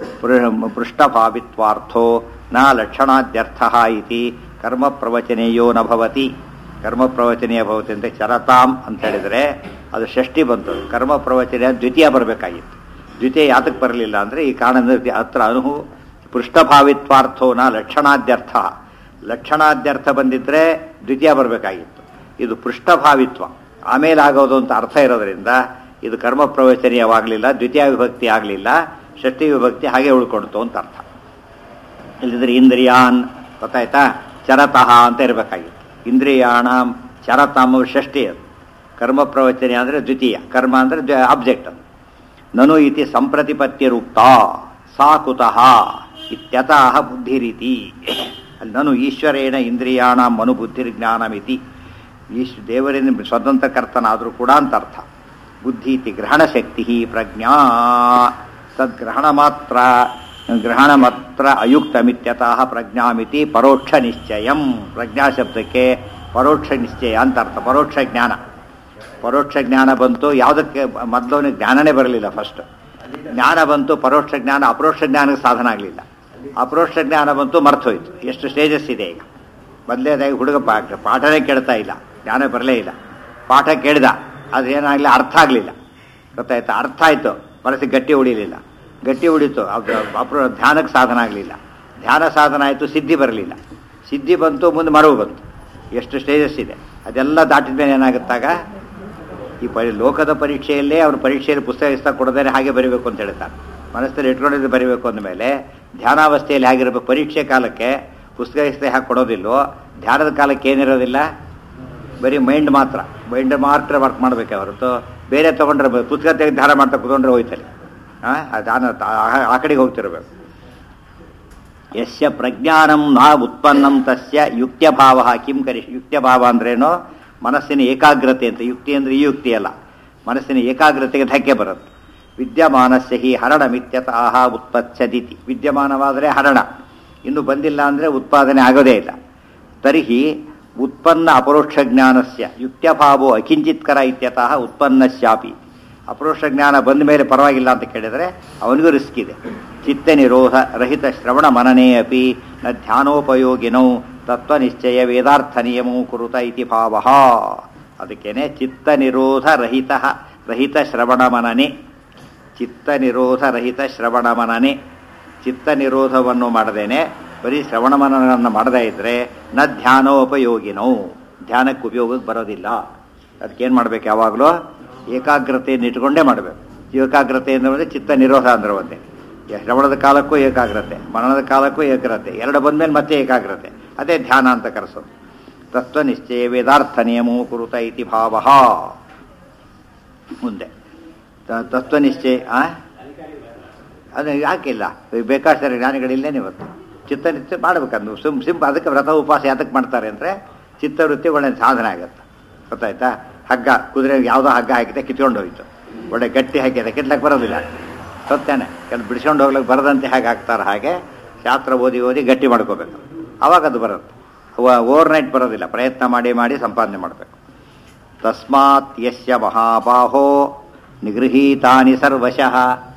ಪೃಷ್ಠಭಾವಿತ್ವಾರ್ಥೋ ನ ಲಕ್ಷಣಾದ್ಯರ್ಥ ಇತಿ ಕರ್ಮ ಪ್ರವಚನೆಯೋ ನ ಭವತಿ ಕರ್ಮ ಪ್ರವಚನೆಯ ಭವತಿ ಅಂತ ಚರತಾಂ ಅಂತ ಹೇಳಿದರೆ ಅದು ಷಷ್ಠಿ ಬಂತು ಕರ್ಮ ಪ್ರವಚನೆಯ ದ್ವಿತೀಯ ಬರಬೇಕಾಗಿತ್ತು ದ್ವಿತೀಯ ಯಾತಕ್ಕೆ ಬರಲಿಲ್ಲ ಅಂದರೆ ಈ ಕಾರಣದಿಂದ ಅತ್ರ ಅನು ಪೃಷ್ಠಭಾವಿತ್ವಾರ್ಥೋ ನ ಲಕ್ಷಣಾದ್ಯರ್ಥ ಲಕ್ಷಣಾದ್ಯರ್ಥ ಬಂದಿದ್ರೆ ದ್ವಿತೀಯ ಬರಬೇಕಾಗಿತ್ತು ಇದು ಪೃಷ್ಠಭಾವಿತ್ವ ಆಮೇಲೆ ಆಗೋದು ಅಂತ ಅರ್ಥ ಇರೋದ್ರಿಂದ ಇದು ಕರ್ಮ ಪ್ರವಚನೀಯವಾಗಲಿಲ್ಲ ದ್ವಿತೀಯ ವಿಭಕ್ತಿ ಆಗಲಿಲ್ಲ ಷಷ್ಠಿ ವಿಭಕ್ತಿ ಹಾಗೆ ಉಳ್ಕೊಳ್ತು ಅಂತ ಅರ್ಥ ಇಲ್ಲದಿದ್ರೆ ಇಂದ್ರಿಯಾನ್ ಗೊತ್ತಾಯ್ತಾ ಚರತಃ ಅಂತ ಇರಬೇಕಾಗಿತ್ತು ಇಂದ್ರಿಯಾಣ ಚರತಾಮ ಷಷ್ಠಿ ಅದು ಕರ್ಮ ಪ್ರವಚನೆ ಅಂದರೆ ದ್ವಿತೀಯ ಕರ್ಮ ಅಂದರೆ ಆಬ್ಜೆಕ್ಟ್ ಅದು ನನು ಇತಿ ಸಂಪ್ರತಿಪತ್ತಿರುಕ್ತ ಸಾ ಕುತಃ ಇತ್ಯತಃ ಬುದ್ಧಿರೀತಿ ಅಲ್ಲಿ ನಾನು ಈಶ್ವರೇಣ ಇಂದ್ರಿಯಾಣ ಮನುಬುದ್ಧಿರ್ಜ್ಞಾನಮಿತಿ ಈಶ್ ದೇವರಿಂದ ಸ್ವತಂತ್ರ ಕರ್ತನಾದರೂ ಕೂಡ ಅಂತ ಅರ್ಥ ಬುದ್ಧಿ ಇತಿ ಗ್ರಹಣ ಶಕ್ತಿ ಪ್ರಜ್ಞಾ ತದ್ಗ್ರಹಣ ಮಾತ್ರ ಗ್ರಹಣ ಮಾತ್ರ ಅಯುಕ್ತಮಿತ್ಯತಃ ಪ್ರಜ್ಞಾಮಿತಿ ಪರೋಕ್ಷ ನಿಶ್ಚಯಂ ಪ್ರಜ್ಞಾ ಶಬ್ದಕ್ಕೆ ಪರೋಕ್ಷ ನಿಶ್ಚಯ ಅಂತ ಅರ್ಥ ಪರೋಕ್ಷ ಜ್ಞಾನ ಪರೋಕ್ಷ ಜ್ಞಾನ ಬಂತು ಯಾವುದಕ್ಕೆ ಮೊದಲವನಿಗೆ ಜ್ಞಾನನೇ ಬರಲಿಲ್ಲ ಫಸ್ಟ್ ಜ್ಞಾನ ಬಂತು ಪರೋಕ್ಷ ಜ್ಞಾನ ಅಪರೋಕ್ಷ ಜ್ಞಾನಕ್ಕೆ ಸಾಧನ ಆಗಲಿಲ್ಲ ಅಪರೋಕ್ಷ ಜ್ಞಾನ ಬಂತು ಮರ್ತೋಯ್ತು ಎಷ್ಟು ಸ್ಟೇಜಸ್ ಇದೆ ಈಗ ಮೊದಲೇದಾಗಿ ಹುಡುಗ ಪಾಠ ಪಾಠನೇ ಕೇಳ್ತಾ ಇಲ್ಲ ಜ್ಞಾನ ಬರಲೇ ಇಲ್ಲ ಪಾಠ ಕೇಳಿದ ಅದು ಏನಾಗಲಿ ಅರ್ಥ ಆಗಲಿಲ್ಲ ಗೊತ್ತಾಯ್ತಾ ಅರ್ಥ ಆಯಿತು ಮನಸ್ಸಿಗೆ ಗಟ್ಟಿ ಉಳಿಲಿಲ್ಲ ಗಟ್ಟಿ ಉಳಿತು ಅದು ಅಪ್ರ ಧ್ಯಾನಕ್ಕೆ ಸಾಧನ ಆಗಲಿಲ್ಲ ಧ್ಯಾನ ಸಾಧನ ಆಯಿತು ಸಿದ್ಧಿ ಬರಲಿಲ್ಲ ಸಿದ್ಧಿ ಬಂತು ಮುಂದೆ ಮರವು ಬಂತು ಎಷ್ಟು ಸ್ಟೇಜಸ್ ಇದೆ ಅದೆಲ್ಲ ದಾಟಿದ ಮೇಲೆ ಏನಾಗುತ್ತಾಗ ಈ ಪರಿ ಲೋಕದ ಪರೀಕ್ಷೆಯಲ್ಲೇ ಅವ್ರ ಪರೀಕ್ಷೆಯಲ್ಲಿ ಪುಸ್ತಕ ಇಸ್ತಾ ಕೊಡದೇ ಹಾಗೆ ಬರೀಬೇಕು ಅಂತ ಹೇಳ್ತಾರೆ ಮನಸ್ಸಲ್ಲಿ ಇಟ್ಕೊಂಡಿದ್ದು ಬರೀಬೇಕು ಅಂದಮೇಲೆ ಧ್ಯಾನಾವಸ್ಥೆಯಲ್ಲಿ ಹೇಗಿರಬೇಕು ಪರೀಕ್ಷೆ ಕಾಲಕ್ಕೆ ಪುಸ್ತಕ ಇಸ್ತೆ ಹಾಕಿ ಕೊಡೋದಿಲ್ಲೋ ಧ್ಯಾನದ ಕಾಲಕ್ಕೆ ಏನಿರೋದಿಲ್ಲ ಬರೀ ಮೈಂಡ್ ಮಾತ್ರ ಮೈಂಡ್ ಮಾತ್ರ ವರ್ಕ್ ಮಾಡಬೇಕೆ ಹೊರತು ಬೇರೆ ತೊಗೊಂಡ್ರೆ ಬ- ಪುಸ್ತಕ ತೆಗೆದು ಧ್ಯಾನ ಮಾಡ್ತಾ ಕೂತ್ಕೊಂಡ್ರೆ ಹೋಯ್ತಲ್ಲಿ ಹಾಂ ಆ ಧ್ಯಾನ ತ- ಆ- ಆ ಕಡೆಗೆ ಹೋಗ್ತಿರ್ಬೇಕು ಯಸ್ಯ ಪ್ರಜ್ಞಾನಂ ನಾ ಉತ್ಪನ್ನಂ ತಸ್ಯ ಯುಕ್ತ್ಯಭಾವ ಕಿಂ ಕರಿ ಯುಕ್ತ್ಯಭಾವ ಅಂದ್ರೇನು ಮನಸ್ಸಿನ ಏಕಾಗ್ರತೆ ಅಂತ ಯುಕ್ತಿ ಅಂದ್ರೆ ಈ ಯುಕ್ತಿ ಅಲ್ಲ ಮನಸ್ಸಿನ ಏಕಾಗ್ರತೆಗೆ ಧಕ್ಕೆ ಬರುತ್ತೆ ವಿದ್ಯಮಾನಸ್ಯ ಹಿ ಹರಣ ಮಿತ್ಯತಃ ಉತ್ಪತ್ಸದಿತಿ ವಿದ್ಯಮಾನವಾದರೆ ಹರಣ ಇನ್ನು ಬಂದಿಲ್ಲ ಅಂದರೆ ಉತ್ಪಾದನೆ ಆಗೋದೇ ಇಲ್ಲ ತರ್ಹಿ ಉತ್ಪನ್ನ ಅಪರೋಕ್ಷ ಜ್ಞಾನಸ್ಯ ಯುಕ್ತ್ಯಭಾವೋ ಅಕಿಂಚಿತ್ಕರ ಇತ್ಯತಃ ಉತ್ಪನ್ನಸ್ಯಾಪಿ ಅಪರೋಕ್ಷ ಜ್ಞಾನ ಬಂದ ಮೇಲೆ ಪರವಾಗಿಲ್ಲ ಅಂತ ಕೇಳಿದರೆ ಅವನಿಗೂ ರಿಸ್ಕ್ ಇದೆ ಚಿತ್ತ ನಿರೋಧ ರಹಿತ ಶ್ರವಣ ಮನನೇ ಅಪಿ ನ ಧ್ಯಾನೋಪಯೋಗಿನೌ ತತ್ವನಿಶ್ಚಯ ವೇದಾರ್ಥ ನಿಯಮೋ ಕುರುತ ಇತಿ ಭಾವ ಅದಕ್ಕೇನೆ ಚಿತ್ತ ನಿರೋಧ ರಹಿತ ರಹಿತ ಶ್ರವಣ ಮನನೆ ಚಿತ್ತ ನಿರೋಧ ರಹಿತ ಶ್ರವಣ ಮನನೆ ಚಿತ್ತ ನಿರೋಧವನ್ನು ಮಾಡದೇನೆ ಬರೀ ಶ್ರವಣ ಮನನವನ್ನು ಮಾಡದೇ ಇದ್ರೆ ನ ಧ್ಯಾನೋಪಯೋಗಿನೋ ಧ್ಯಾನಕ್ಕೆ ಉಪಯೋಗಕ್ಕೆ ಬರೋದಿಲ್ಲ ಅದಕ್ಕೇನು ಮಾಡ್ಬೇಕು ಯಾವಾಗಲೂ ಏಕಾಗ್ರತೆಯನ್ನು ಇಟ್ಕೊಂಡೇ ಮಾಡಬೇಕು ಏಕಾಗ್ರತೆ ಅಂದ್ರೆ ಚಿತ್ತ ನಿರೋಧ ಅಂದ್ರೆ ಒಂದೇ ಶ್ರವಣದ ಕಾಲಕ್ಕೂ ಏಕಾಗ್ರತೆ ಮನನದ ಕಾಲಕ್ಕೂ ಏಕಾಗ್ರತೆ ಎರಡು ಬಂದ್ಮೇಲೆ ಮತ್ತೆ ಏಕಾಗ್ರತೆ ಅದೇ ಧ್ಯಾನ ಅಂತ ಕರೆಸೋದು ತತ್ವನಿಶ್ಚಯ ವೇದಾರ್ಥ ನಿಯಮೋ ಕುರುತ ಇತಿ ಭಾವ ಮುಂದೆ ತ- ತತ್ವನಿಶ್ಚಯ ಆ ಅದು ಯಾಕಿಲ್ಲ ಬೇಕಾದ್ರೆ ಜ್ಞಾನಿಗಳಿಲ್ಲೇನೆ ಇವತ್ತು ಚಿತ್ತನಿಶ್ಚಯ ಮಾಡಬೇಕಂದು ಸಿಂ ಸಿಂಪ ಅದಕ್ಕೆ ವ್ರತ ಉಪವಾಸ ಯಾತಕ್ಕೆ ಮಾಡ್ತಾರೆ ಅಂದರೆ ಚಿತ್ತವೃತ್ತಿ ಒಳ್ಳೆ ಸಾಧನೆ ಆಗುತ್ತೆ ಗೊತ್ತಾಯ್ತಾ ಹಗ್ಗ ಕುದುರೆ ಯಾವುದೋ ಹಗ್ಗ ಹಾಕಿದೆ ಕಿತ್ಕೊಂಡು ಹೋಯ್ತು ಒಳ್ಳೆ ಗಟ್ಟಿ ಹಾಕಿದೆ ಕಿತ್ಲಕ್ಕೆ ಬರೋದಿಲ್ಲ ಸತ್ಯಾನೆ ಕೆಲವು ಬಿಡಿಸ್ಕೊಂಡು ಹೋಗ್ಲಿಕ್ಕೆ ಬರದಂತೆ ಹೇಗೆ ಹಾಕ್ತಾರೆ ಹಾಗೆ ಶಾಸ್ತ್ರ ಓದಿ ಓದಿ ಗಟ್ಟಿ ಮಾಡ್ಕೋಬೇಕು ಅವಾಗ ಅದು ಬರುತ್ತೆ ಓವರ್ ನೈಟ್ ಬರೋದಿಲ್ಲ ಪ್ರಯತ್ನ ಮಾಡಿ ಮಾಡಿ ಸಂಪಾದನೆ ಮಾಡಬೇಕು ತಸ್ಮಾತ್ ಯಸ್ಯ ಮಹಾಬಾಹೋ ನಿಗೃಹೀತಾನಿ ಸರ್ವಶಃ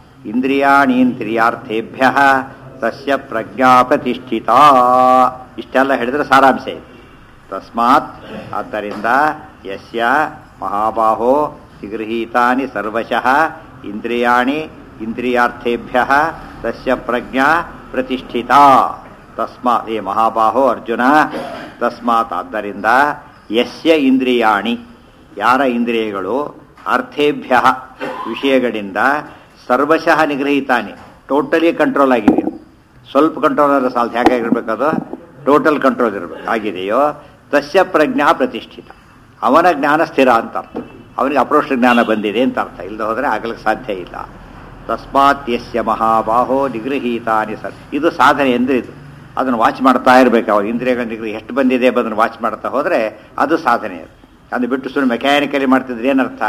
ಇಂದ್ರಿಯಾಣೀಂದ್ರಿಯಾರ್ಥೇಭ್ಯ ತಸ್ಯ ಪ್ರಜ್ಞಾ ಪ್ರತಿಷ್ಠಿತಾ ಇಷ್ಟೆಲ್ಲ ಹೇಳಿದ್ರೆ ಸಾರಾಂಶ ಇದೆ ತಸ್ಮಾತ್ ಆದ್ದರಿಂದ ಯಸ್ಯ ಮಹಾಬಾಹೋ ನಿಗೃಹೀತಾನಿ ಸರ್ವಶಃ ಇಂದ್ರಿಯಾಣಿ ಇಂದ್ರಿಯಾರ್ಥೇಭ್ಯ ತಸ್ಯ ಪ್ರಜ್ಞಾ ಪ್ರತಿಷ್ಠಿತಾ ತಸ್ಮಾತ್ ಏ ಮಹಾಬಾಹೋ ಅರ್ಜುನ ತಸ್ಮಾತ್ ಆದ್ದರಿಂದ ಯಸ್ಯ ಇಂದ್ರಿಯಾಣಿ ಯಾರ ಇಂದ್ರಿಯಗಳು ಅರ್ಥೇಭ್ಯ ವಿಷಯಗಳಿಂದ ಸರ್ವಶಃ ನಿಗ್ರಹಿತಾನೆ ಟೋಟಲಿ ಕಂಟ್ರೋಲ್ ಆಗಿದೆಯೋ ಸ್ವಲ್ಪ ಕಂಟ್ರೋಲ್ ಆದರೆ ಸಾಲ್ತು ಹೇಗಾಗಿರ್ಬೇಕದು ಟೋಟಲ್ ಕಂಟ್ರೋಲ್ ಇರಬೇಕು ಆಗಿದೆಯೋ ತಸ್ಯ ಪ್ರಜ್ಞಾ ಪ್ರತಿಷ್ಠಿತ ಅವನ ಜ್ಞಾನ ಸ್ಥಿರ ಅಂತ ಅರ್ಥ ಅವನಿಗೆ ಅಪ್ರೋಷ ಜ್ಞಾನ ಬಂದಿದೆ ಅಂತ ಅರ್ಥ ಇಲ್ಲದೆ ಹೋದರೆ ಆಗಲಿಕ್ಕೆ ಸಾಧ್ಯ ಇಲ್ಲ ತಸ್ಮಾತ್ ಯಸ್ಯ ಮಹಾಬಾಹೋ ನಿಗೃಹೀತಾನಿ ಸರ್ ಇದು ಸಾಧನೆ ಎಂದ್ರೆ ಇದು ಅದನ್ನು ವಾಚ್ ಮಾಡ್ತಾ ಇರಬೇಕು ಅವ್ರು ಇಂದ್ರಿಯಗಳ ನಿಗ್ರಹ ಎಷ್ಟು ಬಂದಿದೆ ಅದನ್ನು ವಾಚ್ ಮಾಡ್ತಾ ಹೋದರೆ ಅದು ಸಾಧನೆ ಅದು ಅದು ಬಿಟ್ಟು ಸುಮ್ಮನೆ ಮೆಕ್ಯಾನಿಕಲಿ ಮಾಡ್ತಿದ್ರೆ ಏನರ್ಥ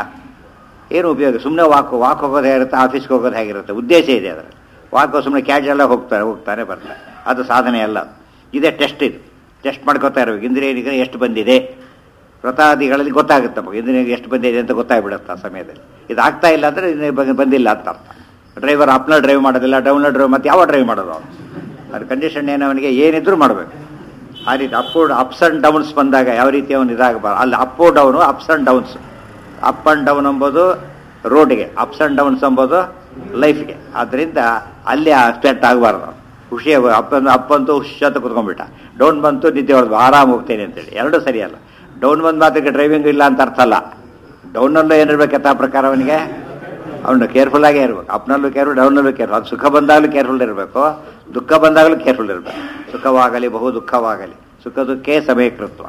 ಏನು ಉಪಯೋಗ ಸುಮ್ಮನೆ ವಾಕ್ ವಾಕ್ ಹೋಗೋದು ಹೇಗಿರುತ್ತೆ ಆಫೀಸ್ಗೆ ಹೋಗೋದು ಹೇಗಿರುತ್ತೆ ಉದ್ದೇಶ ಇದೆ ಅದರಲ್ಲಿ ವಾಕ್ ಸುಮ್ಮನೆ ಕ್ಯಾಜುವಲ್ ಹೋಗ್ತಾರೆ ಹೋಗ್ತಾನೆ ಬರ್ತಾರೆ ಅದು ಸಾಧನೆ ಅಲ್ಲ ಇದೇ ಟೆಸ್ಟ್ ಇದು ಟೆಸ್ಟ್ ಮಾಡ್ಕೋತಾ ಇರಬೇಕು ಇಂದ್ರಿಯ ನಿಗ್ರಹ ಎಷ್ಟು ಬಂದಿದೆ ವ್ರತಾದಿಗಳಲ್ಲಿ ಗೊತ್ತಾಗುತ್ತೆ ನಮಗೆ ಇಂದ್ರಿಯ ಎಷ್ಟು ಬಂದಿದೆ ಅಂತ ಗೊತ್ತಾಗ್ಬಿಡುತ್ತೆ ಆ ಸಮಯದಲ್ಲಿ ಇದು ಆಗ್ತಾ ಇಲ್ಲ ಅಂದರೆ ಇನ್ನು ಬ- ಬಂದಿಲ್ಲ ಅಂತ ಅರ್ಥ ಡ್ರೈವರ್ ಅಪ್ನ ಡ್ರೈವ್ ಮಾಡೋದಿಲ್ಲ ಡೌನ್ಲ ಡ್ರೈವ್ ಮತ್ತೆ ಯಾವ ಡ್ರೈವ್ ಮಾಡೋದು ಅವನು ಅದು ಕಂಡೀಷನ್ ಏನು ಅವನಿಗೆ ಏನಿದ್ರೂ ಮಾಡಬೇಕು ಆ ರೀತಿ ಅಪ್ ಅಪ್ಸ್ ಆ್ಯಂಡ್ ಡೌನ್ಸ್ ಬಂದಾಗ ಯಾವ ರೀತಿ ಅವನು ಇದಾಗಬಾರ್ದು ಅಲ್ಲಿ up down ups and downs up and down ಎಂಬುದು ರೋಡ್ಗೆ ಅಪ್ಸ್ ಆ್ಯಂಡ್ ಡೌನ್ಸ್ ಎಂಬುದು ಲೈಫ್ಗೆ ಆದ್ದರಿಂದ ಅಲ್ಲಿ ಅಪ್ಸೆಟ್ ಆಗಬಾರ್ದು ಖುಷಿ ಅಪ್ ಅಪ್ ಅಂತೂ ಹುಷಿ ಅಂತ ಕುತ್ಕೊಂಡ್ಬಿಟ್ಟ ಡೌನ್ ಬಂತು ನಿದ್ದೆ ಹೊಡೆದು ಆರಾಮ್ ಹೋಗ್ತೇನೆ ಅಂತೇಳಿ ಎರಡೂ ಸರಿಯಲ್ಲ ಡೌನ್ ಬಂದ ಮಾತ್ರಕ್ಕೆ ಡ್ರೈವಿಂಗ್ ಇಲ್ಲ ಅಂತ ಅರ್ಥ ಅಲ್ಲ ಡೌನಲ್ಲೂ ಏನಿರ್ಬೇಕು ಯಥಾ ಪ್ರಕಾರ ಅವನಿಗೆ ಅವನು ಕೇರ್ಫುಲ್ ಆಗೇ ಇರಬೇಕು ಅಪ್ನಲ್ಲೂ ಕೇರ್ಫುಲ್ ಡೌನಲ್ಲೂ ಕೇರ್ಫುಲ್ ಅದು ಸುಖ ಬಂದಾಗಲೂ ಕೇರ್ಫುಲ್ ಇರಬೇಕು ದುಃಖ ಬಂದಾಗಲೂ ಕೇರ್ಫುಲ್ ಇರಬೇಕು ಸುಖವಾಗಲಿ ಬಹು ದುಃಖವಾಗಲಿ ಸುಖ ದುಃಖೇ ಸಮಯಕೃತ್ವ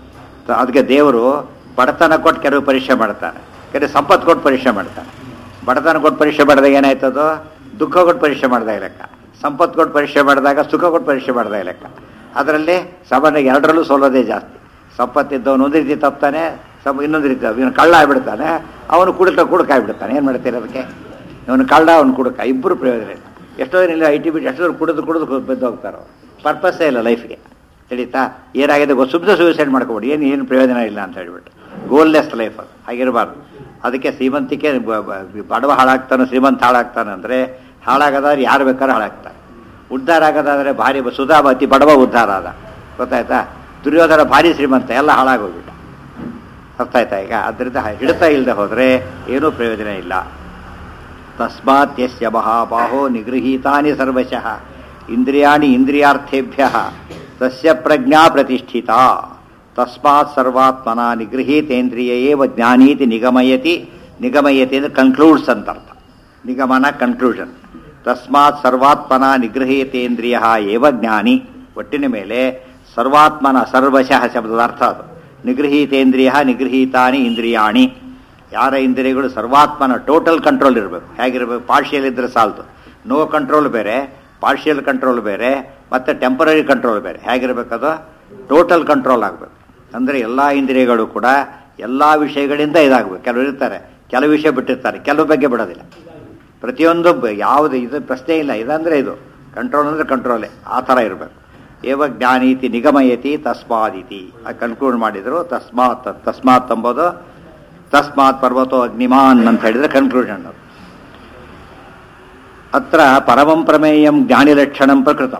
ತ- ಅದಕ್ಕೆ ದೇವರು ಬಡತನ ಕೊಟ್ಟು ಕೆಲವು ಪರೀಕ್ಷೆ ಮಾಡ್ತಾನೆ ಕೆಲವು ಸಂಪತ್ತು ಕೊಟ್ಟು ಪರೀಕ್ಷೆ ಮಾಡ್ತಾನೆ ಬಡತನ ಕೊಟ್ಟು ಪರೀಕ್ಷೆ ಮಾಡಿದಾಗ ಏನಾಯ್ತದು ದುಃಖ ಕೊಟ್ಟು ಪರೀಕ್ಷೆ ಮಾಡಿದಾಗ ಲೆಕ್ಕ ಸಂಪತ್ತು ಕೊಟ್ಟು ಪರೀಕ್ಷೆ ಮಾಡಿದಾಗ ಸುಖ ಕೊಟ್ಟು ಪರೀಕ್ಷೆ ಮಾಡಿದಾಗ ಲೆಕ್ಕ ಅದರಲ್ಲಿ ಸಾಮಾನ್ಯ ಎರಡರಲ್ಲೂ ಸೋಲೋದೇ ಜಾಸ್ತಿ ಸಂಪತ್ತಿದ್ದವನು ಒಂದು ರೀತಿ ತಪ್ತಾನೆ ಸಮ ಇನ್ನೊಂದು ರೀತಿ ಇವನು ಕಳ್ಳ ಆಗಿಬಿಡ್ತಾನೆ ಅವನು ಕುಡುಕ ಕುಡುಕ ಆಗಿಬಿಡ್ತಾನೆ ಏನು ಮಾಡ್ತೀರಿ ಅದಕ್ಕೆ ಇವನು ಕಳ್ಳ ಅವನು ಕುಡುಕ ಇಬ್ಬರು ಪ್ರಯೋಜನ ಇಲ್ಲ ಎಷ್ಟೋ ಜನ ಇಲ್ಲ ಐ ಟಿ ಬಿಟ್ಟು ಎಷ್ಟೋ ಜನ ಕುಡಿದು ಕುಡಿದು ಬಿದ್ದು ಹೋಗ್ತಾರೆ ಪರ್ಪಸ್ಸೇ ಇಲ್ಲ ಲೈಫ್ಗೆ ತಿಳಿತಾ ಏನಾಗಿದೆ ಗೊತ್ತು ಸುಮ್ಮನೆ ಸೂಸೈಡ್ ಮಾಡ್ಕೊಬಿಡಿ ಏನು ಏನು ಪ್ರಯೋಜನ ಇಲ್ಲ ಅಂತ ಹೇಳ್ಬಿಟ್ಟು ಗೋಲ್ಲೆಸ್ ಲೈಫ್ ಅದು ಹಾಗಿರಬಾರ್ದು ಅದಕ್ಕೆ ಶ್ರೀಮಂತಿಕೆ ಬ- ಬ- ಬಡವ ಹಾಳಾಗ್ತಾನೆ ಶ್ರೀಮಂತ ಹಾಳಾಗ್ತಾನೆ ಅಂದರೆ ಹಾಳಾಗೋದಾದ್ರೆ ಯಾರು ಬೇಕಾದ್ರೂ ಹಾಳಾಗ್ತಾರೆ ಉದ್ಧಾರ ಆಗೋದಾದ್ರೆ ಭಾರಿ ಬ- ಸುಧಾಮ ಅತಿ ಬಡವ ಉದ್ಧಾರ ಆದ ಗೊತ್ತಾಯ್ತಾ ದುರ್ಯೋಧನ ಭಾರಿ ಶ್ರೀಮಂತ ಎಲ್ಲ ಹಾಳಾಗೋಗ್ಬಿಟ್ಟ ಅರ್ಥ ಆಯ್ತಾ ಈಗ ಅದರಿಂದ ಹಿಡಿತಾ ಇಲ್ಲದೆ ಹೋದರೆ ಏನೂ ಪ್ರಯೋಜನ ಇಲ್ಲ ತಸ್ಮಾತ್ ಯಸ್ಯ ಮಹಾಬಾಹೋ ನಿಗೃಹೀತಾನಿ ಸರ್ವಶಃ ಇಂದ್ರಿಯಾಣಿ ಇಂದ್ರಿಯಾರ್ಥೇಭ್ಯ ತಸ್ಯ ಪ್ರಜ್ಞಾ ಪ್ರತಿಷ್ಠಿತಾ ತಸ್ಮಾತ್ ಸರ್ವಾತ್ಮನ ನಿಗೃಹೀತೇಂದ್ರಿಯ ಏವ ಜ್ಞಾನೀತಿ ನಿಗಮಯತಿ ನಿಗಮಯತಿ ಅಂದರೆ ಕನ್ಕ್ಲೂಡ್ಸ್ ಅಂತ ಅರ್ಥ ನಿಗಮನ ಕನ್ಕ್ಲೂಷನ್ ತಸ್ಮಾತ್ ಸರ್ವಾತ್ಮನ ನಿಗೃಹೀತೇಂದ್ರಿಯ ಏವ ಜ್ಞಾನಿ ಒಟ್ಟಿನ ಮೇಲೆ ಸರ್ವಾತ್ಮನ ಸರ್ವಶಃ ಶಬ್ದದ ಅರ್ಥ ಅದು ನಿಗೃಹೀತೇಂದ್ರಿಯ ನಿಗೃಹೀತಾನಿ ಇಂದ್ರಿಯಾಣಿ ಯಾರ ಇಂದ್ರಿಯಗಳು ಸರ್ವಾತ್ಮನ ಟೋಟಲ್ ಕಂಟ್ರೋಲ್ ಇರಬೇಕು ಹೇಗಿರಬೇಕು ಪಾರ್ಷಿಯಲ್ ಇದ್ರೆ ಸಾಲ್ತು ನೋ ಕಂಟ್ರೋಲ್ ಬೇರೆ ಪಾರ್ಷಿಯಲ್ ಕಂಟ್ರೋಲ್ ಬೇರೆ ಮತ್ತು ಟೆಂಪರರಿ ಕಂಟ್ರೋಲ್ ಬೇರೆ ಹೇಗಿರಬೇಕದು ಟೋಟಲ್ ಕಂಟ್ರೋಲ್ ಆಗಬೇಕು ಅಂದರೆ ಎಲ್ಲ ಇಂದ್ರಿಯಗಳು ಕೂಡ ಎಲ್ಲ ವಿಷಯಗಳಿಂದ ಇದಾಗಬೇಕು ಕೆಲವರು ಇರ್ತಾರೆ ಕೆಲವು ವಿಷಯ ಬಿಟ್ಟಿರ್ತಾರೆ ಕೆಲವು ಬಗ್ಗೆ ಬಿಡೋದಿಲ್ಲ ಪ್ರತಿಯೊಂದು ಬ- ಯಾವುದು ಇದು ಪ್ರಶ್ನೆ ಇಲ್ಲ ಇದಂದರೆ ಇದು ಕಂಟ್ರೋಲ್ ಅಂದರೆ ಕಂಟ್ರೋಲೇ ಆ ಥರ ಇರಬೇಕು ಏವ ಜ್ಞಾನೀತಿ ನಿಗಮಯತಿ ತಸ್ಮಾದಿತಿ ಕನ್ಕ್ಲೂಡ್ ಮಾಡಿದ್ರು ತಸ್ಮಾತ್ ತಸ್ಮಾತ್ ಎಂಬುದು ತಸ್ಮಾತ್ ಪರ್ವತೋ ಅಗ್ನಿಮಾನ್ ಅಂತ ಹೇಳಿದ್ರೆ ಕನ್ಕ್ಲೂಷನ್ ಅತ್ರ ಪರಮಂ ಪ್ರಮೇಯಂ ಜ್ಞಾನಿಲಕ್ಷಣಂ ಪ್ರಕೃತಂ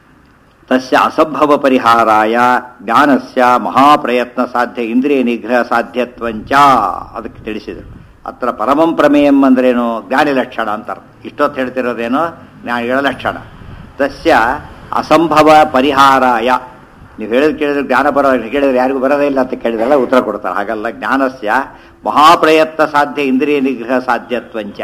ತಸ್ಯ ಅಸಂಭವ ಪರಿಹಾರಾಯ ಜ್ಞಾನಸ್ಯ ಮಹಾಪ್ರಯತ್ನ ಸಾಧ್ಯ ಇಂದ್ರಿಯ ನಿಗ್ರಹ ಸಾಧ್ಯತ್ವಂಚ ಅದಕ್ಕೆ ತಿಳಿಸಿದರು ಅತ್ರ ಪರಮಂ ಪ್ರಮೇಯಂ ಅಂದ್ರೇನು ಜ್ಞಾನಿ ಲಕ್ಷಣ ಅಂತಾರೆ ಇಷ್ಟೊತ್ತು ಹೇಳ್ತಿರೋದೇನು ಜ್ಞಾನಿಗಳ ಲಕ್ಷಣ ತಸ್ಯ ಅಸಂಭವ ಪರಿಹಾರಾಯ ನೀವು ಹೇಳಿದ್ ಕೇಳಿದ್ರೆ ಜ್ಞಾನ ಬರೋ ಕೇಳಿದ್ರೆ ಯಾರಿಗೂ ಬರೋದೇ ಇಲ್ಲ ಅಂತ ಕೇಳಿದ್ರಲ್ಲ ಉತ್ತರ ಕೊಡ್ತಾರೆ ಹಾಗಲ್ಲ ಜ್ಞಾನಸ್ಯ ಮಹಾಪ್ರಯತ್ನ ಸಾಧ್ಯ ಇಂದ್ರಿಯ ನಿಗ್ರಹ ಸಾಧ್ಯತ್ವಂಚ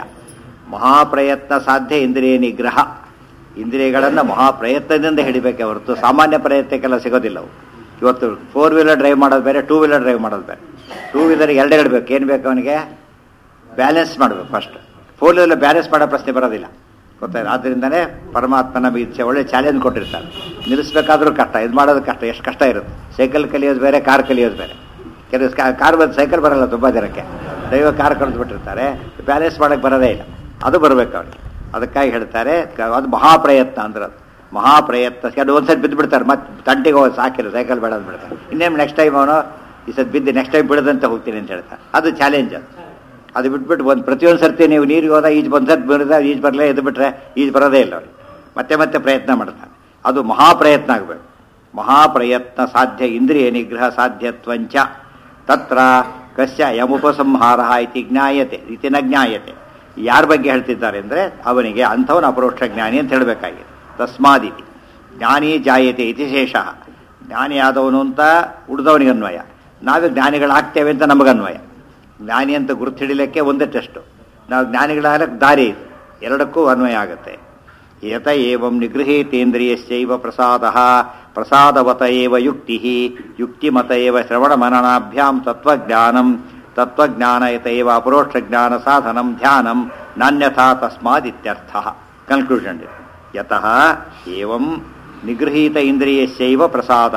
ಮಹಾಪ್ರಯತ್ನ ಸಾಧ್ಯ ಇಂದ್ರಿಯ ನಿಗ್ರಹ ಇಂದ್ರಿಯಗಳನ್ನು ಮಹಾಪ್ರಯತ್ನದಿಂದ ಹಿಡಿಬೇಕೆ ಹೊರತು ಸಾಮಾನ್ಯ ಪ್ರಯತ್ನಕ್ಕೆಲ್ಲ ಸಿಗೋದಿಲ್ಲ ಅವು ಇವತ್ತು ಫೋರ್ ವೀಲರ್ ಡ್ರೈವ್ ಮಾಡೋದು ಬೇರೆ ಟೂ ವೀಲರ್ ಡ್ರೈವ್ ಮಾಡೋದು ಬೇರೆ ಟೂ ವೀಲರ್ ಎರಡೇ ಇಡಬೇಕು ಏನು ಬೇಕು ಅವನಿಗೆ ಬ್ಯಾಲೆನ್ಸ್ ಮಾಡಬೇಕು ಫಸ್ಟ್ ಫೋರ್ ವೀಲರ್ ಬ್ಯಾಲೆನ್ಸ್ ಮಾಡೋ ಪ್ರಶ್ನೆ ಬರೋದಿಲ್ಲ ಗೊತ್ತಾಯ್ತು ಆದ್ದರಿಂದನೇ ಪರಮಾತ್ಮ ನಮಗೆ ಇಚ್ಛೆ ಒಳ್ಳೆ ಚಾಲೆಂಜ್ ಕೊಟ್ಟಿರ್ತಾರೆ ನಿಲ್ಲಿಸ್ಬೇಕಾದ್ರೂ ಕಷ್ಟ ಇದು ಮಾಡೋದು ಕಷ್ಟ ಎಷ್ಟು ಕಷ್ಟ ಇರುತ್ತೆ ಸೈಕಲ್ ಕಲಿಯೋದು ಬೇರೆ ಕಾರ್ ಕಲಿಯೋದು ಬೇರೆ ಕೆಲವು ಕಾರ್ ಬಂದು ಸೈಕಲ್ ಬರಲ್ಲ ತುಂಬ ಜನಕ್ಕೆ ಡ್ರೈವರ್ ಕಾರ್ ಕಳೆದು ಬಿಟ್ಟಿರ್ತಾರೆ ಬ್ಯಾಲೆನ್ಸ್ ಮಾಡೋಕ್ಕೆ ಬರೋದೇ ಇಲ್ಲ ಅದು ಬರಬೇಕು ಅವ್ರಿಗೆ ಅದಕ್ಕಾಗಿ ಹೇಳ್ತಾರೆ ಕ- ಅದು ಮಹಾಪ್ರಯತ್ನ ಅಂದ್ರೆ ಅದು ಮಹಾಪ್ರಯತ್ನ ಕೆಲವು ಒಂದ್ಸತಿ ಬಿದ್ದು ಬಿಡ್ತಾರೆ ಮತ್ತೆ ತಂಟಿಗೆ ಹೋಗಿ ಸಾಕಿಲ್ಲ ಸೈಕಲ್ ಬೇಡ ಬಿಡ್ತಾರೆ ಇನ್ನೇನು ನೆಕ್ಸ್ಟ್ ಟೈಮ್ ಅವನು ಈ ಸತಿ ಬಿದ್ದು ನೆಕ್ಸ್ಟ್ ಟೈಮ್ ಬಿಡದಂತೆ ಹೋಗ್ತೀನಿ ಅಂತ ಹೇಳ್ತಾರೆ ಅದು ಚಾಲೆಂಜ್ ಅದು ಅದು ಬಿಟ್ಬಿಟ್ಟು ಒಂದು ಪ್ರತಿಯೊಂದು ಸರ್ತಿ ನೀವು ನೀರಿಗೆ ಹೋದಾಗ ಈಜು ಒಂದು ಸರ್ತಿ ಬರೋದ ಈಜು ಬರಲೇ ಎದ್ದು ಬಿಟ್ರೆ ಈಜು ಬರೋದೇ ಇಲ್ಲ ಅವ್ರಿಗೆ ಮತ್ತೆ ಮತ್ತೆ ಪ್ರಯತ್ನ ಮಾಡ್ತಾನೆ ಅದು ಮಹಾಪ್ರಯತ್ನ ಆಗಬೇಕು ಮಹಾಪ್ರಯತ್ನ ಸಾಧ್ಯ ಇಂದ್ರಿಯ ನಿಗ್ರಹ ಸಾಧ್ಯತ್ವಂಚ ತತ್ರ ಕಸ್ಯ ಯಮುಪಸಂಹಾರ ಇತಿ ಜ್ಞಾಯತೆ ಇತಿ ನ ಜ್ಞಾಯತೆ ಯಾರ ಬಗ್ಗೆ ಹೇಳ್ತಿದ್ದಾರೆ ಅಂದರೆ ಅವನಿಗೆ ಅಂಥವನ ಅಪರೋಕ್ಷ ಜ್ಞಾನಿ ಅಂತ ಹೇಳಬೇಕಾಗಿದೆ ತಸ್ಮಾದಿತಿ ಜ್ಞಾನಿ ಜಾಯತೆ ಇತಿ ಶೇಷ ಜ್ಞಾನಿ ಆದವನು ಅಂತ ಉಳಿದವನಿಗೆ ಅನ್ವಯ ನಾವೇ ಜ್ಞಾನಿಗಳಾಗ್ತೇವೆ ಅಂತ ನಮಗನ್ವಯ ಜ್ಞಾನಿ ಅಂತ ಗುರುತು ಹಿಡಿಲಿಕ್ಕೆ ಒಂದೇ ಟೆಸ್ಟು ನಾವು ಜ್ಞಾನಿಗಳಾಗಕ್ಕೆ ದಾರಿ ಇದೆ ಎರಡಕ್ಕೂ ಅನ್ವಯ ಆಗುತ್ತೆ ಯತ ಏವಂ ನಿಗೃಹೀತೇಂದ್ರಿಯಸ್ಯೈವ ಪ್ರಸಾದ ಪ್ರಸಾದವತ ಏವ ಯುಕ್ತಿ ಯುಕ್ತಿಮತ ಏವ ಶ್ರವಣಮನನಾಭ್ಯಾಂ ತತ್ವಜ್ಞಾನಂ ತತ್ವಜ್ಞಾನಯತ ಏವ ಅಪರೋಕ್ಷ ಜ್ಞಾನ ಸಾಧನಂ ಧ್ಯಾನಂ ನಾನ್ಯಥಾ ತಸ್ಮಾದಿತ್ಯರ್ಥ ಕನ್ಕ್ಲೂಷನ್ ಯತಃ ಏವಂ ನಿಗೃಹೀತ ಇಂದ್ರಿಯಸ್ಯೈವ ಪ್ರಸಾದ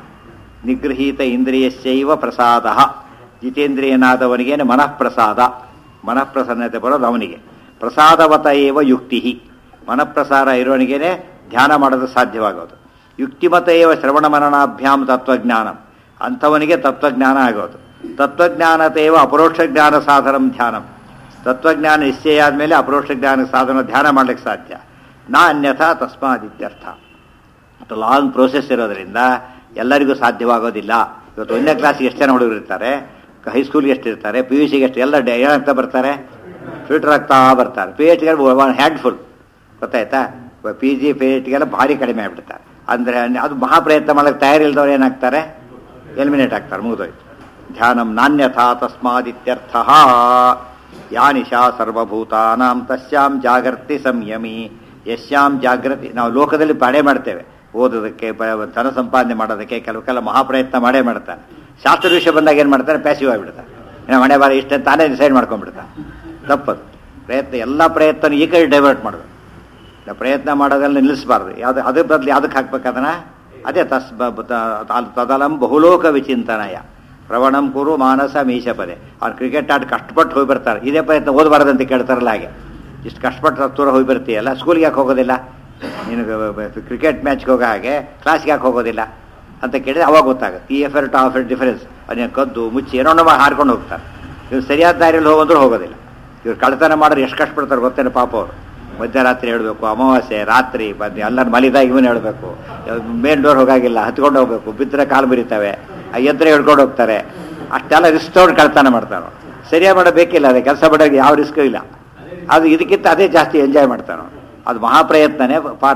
ನಿಗೃಹೀತ ಇಂದ್ರಿಯಸ್ಯೈವ ಪ್ರಸಾದ ಜಿತೇಂದ್ರಿಯನಾದವನಿಗೇನು ಮನಃಪ್ರಸಾದ ಮನಃಪ್ರಸನ್ನತೆ ಬರೋದು ಅವನಿಗೆ ಪ್ರಸಾದವತ ಏವ ಯುಕ್ತಿ ಮನಃಪ್ರಸಾರ ಇರೋನಿಗೇನೆ ಧ್ಯಾನ ಮಾಡೋದು ಸಾಧ್ಯವಾಗೋದು ಯುಕ್ತಿಮತ ಏವ ಶ್ರವಣ ಮನನಾಭ್ಯಾಂ ತತ್ವಜ್ಞಾನ ಅಂಥವನಿಗೆ ತತ್ವಜ್ಞಾನ ಆಗೋದು ತತ್ವಜ್ಞಾನತೇವ ಅಪರೋಕ್ಷ ಜ್ಞಾನ ಸಾಧನಂ ಧ್ಯಾನಂ ತತ್ವಜ್ಞಾನ ನಿಶ್ಚಯ ಆದಮೇಲೆ ಅಪರೋಕ್ಷ ಜ್ಞಾನ ಸಾಧನ ಧ್ಯಾನ ಮಾಡ್ಲಿಕ್ಕೆ ಸಾಧ್ಯ ನಾ ಅನ್ಯಥಾ ತಸ್ಮಾದಿತ್ಯರ್ಥ ಮತ್ತು ಲಾಂಗ್ ಪ್ರೋಸೆಸ್ ಇರೋದ್ರಿಂದ ಎಲ್ಲರಿಗೂ ಸಾಧ್ಯವಾಗೋದಿಲ್ಲ ಇವತ್ತು ಒಂದನೇ ಕ್ಲಾಸಿಗೆ ಎಷ್ಟು ಜನ ಹುಡುಗರು ಇರ್ತಾರೆ ಹೈಸ್ಕೂಲ್ಗೆ ಎಷ್ಟು ಇರ್ತಾರೆ ಪಿ ಯು ಸಿಗೆ ಎಷ್ಟು ಎಲ್ಲ ಡೆ- ಏನಾಗ್ತಾ ಬರ್ತಾರೆ ಫಿಲ್ಟರ್ ಆಗ್ತಾ ಬರ್ತಾರೆ ಪಿ ಎಚ್ ಡಿಗೆ ಒನ್ ಹ್ಯಾಂಡ್ಫುಲ್ ಗೊತ್ತಾಯ್ತಾ ಪಿ ಜಿ ಪಿ ಎಚ್ ಡಿಗೆಲ್ಲ ಭಾರಿ ಕಡಿಮೆ ಆಗ್ಬಿಡ್ತಾರೆ ಅಂದರೆ ಅದು ಮಹಾಪ್ರಯತ್ನ ಮಾಡೋಕ್ಕೆ ತಯಾರಿಲ್ದವ್ರು ಏನಾಗ್ತಾರೆ ಎಲಿಮಿನೇಟ್ ಆಗ್ತಾರೆ ಮುಗಿದೋಯ್ತು ಧ್ಯಾನಂ ನಾನ್ಯಥಾ ತಸ್ಮಾದಿತ್ಯರ್ಥ ಯಾ ನಿಶಾ ಸರ್ವಭೂತಾನಾಂ ತಸ್ಯಾಂ ಜಾಗರ್ತಿ ಸಂಯಮಿ ಯಶ್ಯಾಂ ಜಾಗೃತಿ ನಾವು ಲೋಕದಲ್ಲಿ ಪಾಡೆ ಮಾಡ್ತೇವೆ ಓದೋದಕ್ಕೆ ಪ- ಧನ ಸಂಪಾದನೆ ಮಾಡೋದಕ್ಕೆ ಕೆಲವಕ್ಕೆಲ್ಲ ಮಹಾಪ್ರಯತ್ನ ಮಾಡೇ ಮಾಡ್ತಾನೆ ಶಾಸ್ತ್ರ ವಿಷಯ ಬಂದಾಗ ಏನು ಮಾಡ್ತಾರೆ ಪ್ಯಾಸಿವ್ ಆಗಿಬಿಡ್ತಾರೆ ಏನೋ ಮನೆ ಬಾರ ಇಷ್ಟ ತಾನೇ ಡಿಸೈಡ್ ಮಾಡ್ಕೊಂಡ್ಬಿಡ್ತಾನೆ ತಪ್ಪದು ಪ್ರಯತ್ನ ಎಲ್ಲ ಪ್ರಯತ್ನ ಈ ಕಡೆ ಡೈವರ್ಟ್ ಮಾಡೋದು ನಾವು ಪ್ರಯತ್ನ ಮಾಡೋದೆಲ್ಲ ನಿಲ್ಲಿಸಬಾರ್ದು ಯಾವ್ದು ಅದ್ರ ಬದಲು ಯಾವುದಕ್ಕೆ ಹಾಕ್ಬೇಕದನ್ನ ಅದೇ ತಸ್ ಬ- ಬ- ತ- ತದಲಂ ಬಹುಲೋಕ ವಿಚಿಂತನಯ ಪ್ರವಣಂ ಕುರು ಮಾನಸ ಮೀಶ ಪದೇ ಅವ್ರು ಕ್ರಿಕೆಟ್ ಆಟ ಕಷ್ಟಪಟ್ಟು ಹೋಗಿ ಬರ್ತಾರೆ ಇದೇ ಪ್ರಯತ್ನ ಓದಬಾರ್ದಂತ ಕೇಳ್ತಾರಲ್ಲ ಹಾಗೆ ಇಷ್ಟು ಕಷ್ಟಪಟ್ಟು ಹತ್ತೂರ ಹೋಗಿ ಬರ್ತೀಯಲ್ಲ ಸ್ಕೂಲ್ಗೆ ಯಾಕೆ ಹೋಗೋದಿಲ್ಲ ನೀನು ಕ್ರಿಕೆಟ್ ಮ್ಯಾಚ್ಗೆ ಹೋಗೋ ಹಾಗೆ ಕ್ಲಾಸ್ಗೆ ಯಾಕೆ ಹೋಗೋದಿಲ್ಲ ಅಂತ ಕೇಳಿದ್ರೆ ಅವಾಗ ಗೊತ್ತಾಗುತ್ತೆ ಈ ಎಫರ್ಟ್ ಆಫ್ ಡಿಫರೆನ್ಸ್ ಅದನ್ನ ಕದ್ದು ಮುಚ್ಚಿ ಏನೋ ನಮ್ಮ ಹಾರ್ಕೊಂಡು ಹೋಗ್ತಾರೆ ಇವ್ರು ಸರಿಯಾದ ದಾರಿಯಲ್ಲಿ ಹೋಗಂದ್ರೂ ಹೋಗೋದಿಲ್ಲ ಇವ್ರು ಕಳ್ತನ ಮಾಡೋರು ಎಷ್ಟು ಕಷ್ಟಪಡ್ತಾರೆ ಗೊತ್ತೇನೆ ಪಾಪ ಅವರು ಮಧ್ಯರಾತ್ರಿ ಹೇಳಬೇಕು ಅಮಾವಾಸ್ಯೆ ರಾತ್ರಿ ಬಂದು ಎಲ್ಲರೂ ಮಲಿದಾಗ ಇವನು ಹೇಳಬೇಕು ಮೇನ್ ಡೋರ್ ಹೋಗಾಗಿಲ್ಲ ಹತ್ಕೊಂಡು ಹೋಗ್ಬೇಕು ಬಿದ್ದರೆ ಕಾಲು ಮುರಿತವೆ ಆ ಯಂತ್ರ ಹಿಡ್ಕೊಂಡು ಹೋಗ್ತಾರೆ ಅಷ್ಟೆಲ್ಲ ರಿಸ್ಕ್ ತೊಗೊಂಡು ಕಳ್ತನ ಮಾಡ್ತಾನೆ ಸರಿಯಾಗಿ ಮಾಡೋಬೇಕಿಲ್ಲ ಅದೇ ಕೆಲಸ ಮಾಡೋಕೆ ಯಾವ ರಿಸ್ಕು ಇಲ್ಲ ಅದು ಇದಕ್ಕಿಂತ ಅದೇ ಜಾಸ್ತಿ ಎಂಜಾಯ್ ಮಾಡ್ತಾನೆ ಅದು ಮಹಾಪ್ರಯತ್ನನೇ for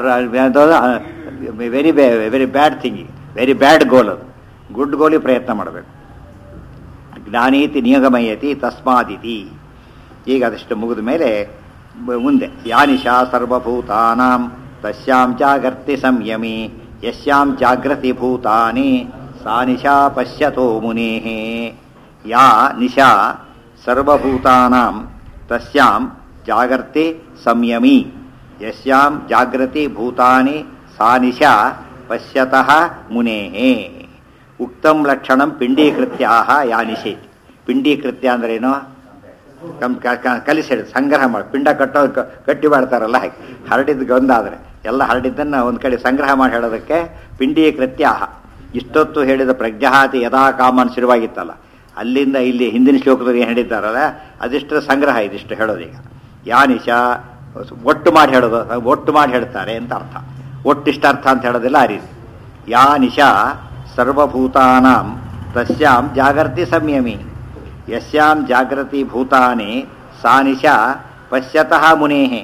very very bad thinking very bad goal ಅದು ಗುಡ್ ಗೋಲಿ ಪ್ರಯತ್ನ ಮಾಡಬೇಕು ಜ್ಞಾನೀತಿ ನಿಯಗಮಯತಿ ತಸ್ಮಾದಿತಿ ಈಗ ಅದಷ್ಟು ಮುಗಿದ ಮೇಲೆ ಬ- ಮುಂದೆ ಯಾನಿಶಾ ಸರ್ವಭೂತಾನಾಂ ತಸ್ಯಾಂ ಜಾಗರ್ತಿ ಸಂಯಮಿ ಯಸ್ಯಾಂ ಜಾಗೃತಿ ಭೂತಾನಿ ಸಾ ನಿಶಾ ಪಶ್ಯತೋ ಮುನೇಃ ಯಾ ನಿಶಾ ಸರ್ವಭೂತಾನಾಂ ತಸ್ಯಾಂ ಜಾಗರ್ತಿ ಸಂಯಮಿ ಯಸ್ಯಾಂ ಜಾಗೃತಿ ಭೂತಾನಿ ಸಾ ನಿಶಾ ಪಶ್ಯತಃ ಮುನೇಃ ಉಕ್ತಂ ಲಕ್ಷಣಂ ಪಿಂಡೀಕೃತ್ಯ ಯಾ ನಿಷೇಧಿ ಪಿಂಡೀಕೃತ್ಯ ಅಂದ್ರೇನು ಕಮ್ ಕ- ಕ- ಕಲಿಸಿ ಹೇಳಿ ಸಂಗ್ರಹ ಮಾಡಿ ಪಿಂಡ ಕಟ್ಟೋ ಕ- ಕಟ್ಟಿ ಮಾಡ್ತಾರಲ್ಲ ಹಾಗೆ ಹರಡಿದ ಗಂಧ ಆದರೆ ಎಲ್ಲ ಹರಡಿದ್ದನ್ನು ಒಂದು ಕಡೆ ಸಂಗ್ರಹ ಮಾಡಿ ಹೇಳೋದಕ್ಕೆ ಪಿಂಡಿ ಕೃತ್ಯಾಹ ಇಷ್ಟೊತ್ತು ಹೇಳಿದ ಪ್ರಜ್ಞಾತಿ ಯಥಾ ಕಾಮನ್ ಶುರುವಾಗಿತ್ತಲ್ಲ ಅಲ್ಲಿಂದ ಇಲ್ಲಿ ಹಿಂದಿನ ಶ್ಲೋಕದಲ್ಲಿ ಏನು ಹೇಳಿದ್ದಾರಲ್ಲ ಅದಿಷ್ಟರ ಸಂಗ್ರಹ ಇದಿಷ್ಟು ಹೇಳೋದೀಗ ಯಾನಿಶ ಒಟ್ಟು ಮಾಡಿ ಹೇಳೋದು ಒಟ್ಟು ಮಾಡಿ ಹೇಳ್ತಾರೆ ಅಂತ ಅರ್ಥ ಒಟ್ಟಿಷ್ಟ ಅರ್ಥ ಅಂತ ಹೇಳೋದಿಲ್ಲ ಆ ರೀತಿ ಯಾ ನಿಶಾ ಸರ್ವಭೂತಾನಾಂ ತಸ್ಯಾಂ ಜಾಗರ್ತಿ ಸಂಯಮಿ ಯಸ್ಯಾಂ ಜಾಗೃತಿ ಭೂತಾನಿ ಸಾ ನಿಶಾ ಪಶ್ಯತಃ ಮುನೇಹೆ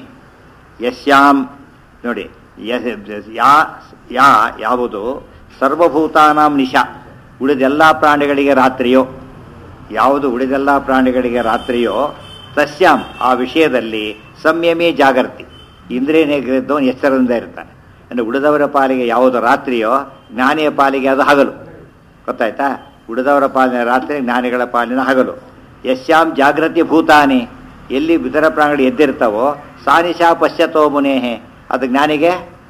ಯಸ್ಯಾಂ ನೋಡಿ ಯಸ್- ಯಾ ಯಾ ಯಾವುದು ಸರ್ವಭೂತಾನಾಂ ನಿಶಾ ಉಳಿದೆಲ್ಲ ಪ್ರಾಣಿಗಳಿಗೆ ರಾತ್ರಿಯೋ ಯಾವುದು ಉಳಿದೆಲ್ಲ ಪ್ರಾಣಿಗಳಿಗೆ ರಾತ್ರಿಯೋ ತಸ್ಯಾಂ ಆ ವಿಷಯದಲ್ಲಿ ಸಂಯಮಿ ಜಾಗರ್ತಿ ಇಂದ್ರಿಯ ನಿಗ್ರಹದವನು ಎಚ್ಚರದಿಂದ ಇರ್ತಾನೆ ಅಂದರೆ ಉಳಿದವರ ಪಾಲಿಗೆ ಯಾವುದು ರಾತ್ರಿಯೋ ಜ್ಞಾನಿಯ ಪಾಲಿಗೆ ಅದು ಹಗಲು ಗೊತ್ತಾಯ್ತಾ ಉಳಿದವರ ಪಾಲಿನ ರಾತ್ರಿ ಜ್ಞಾನಿಗಳ ಪಾಲಿನ ಹಗಲು ಯಶ್ಯಾಂ ಜಾಗೃತಿ ಭೂತಾನಿ ಎಲ್ಲಿ ಇತರ ಪ್ರಾಣಿಗಳು ಎದ್ದಿರ್ತಾವೋ ಸಾನಿಶಾ ಪಶ್ಯತೋ ಮುನೇಹೆ ಅದು ಜ್ಞಾನಿಗೆ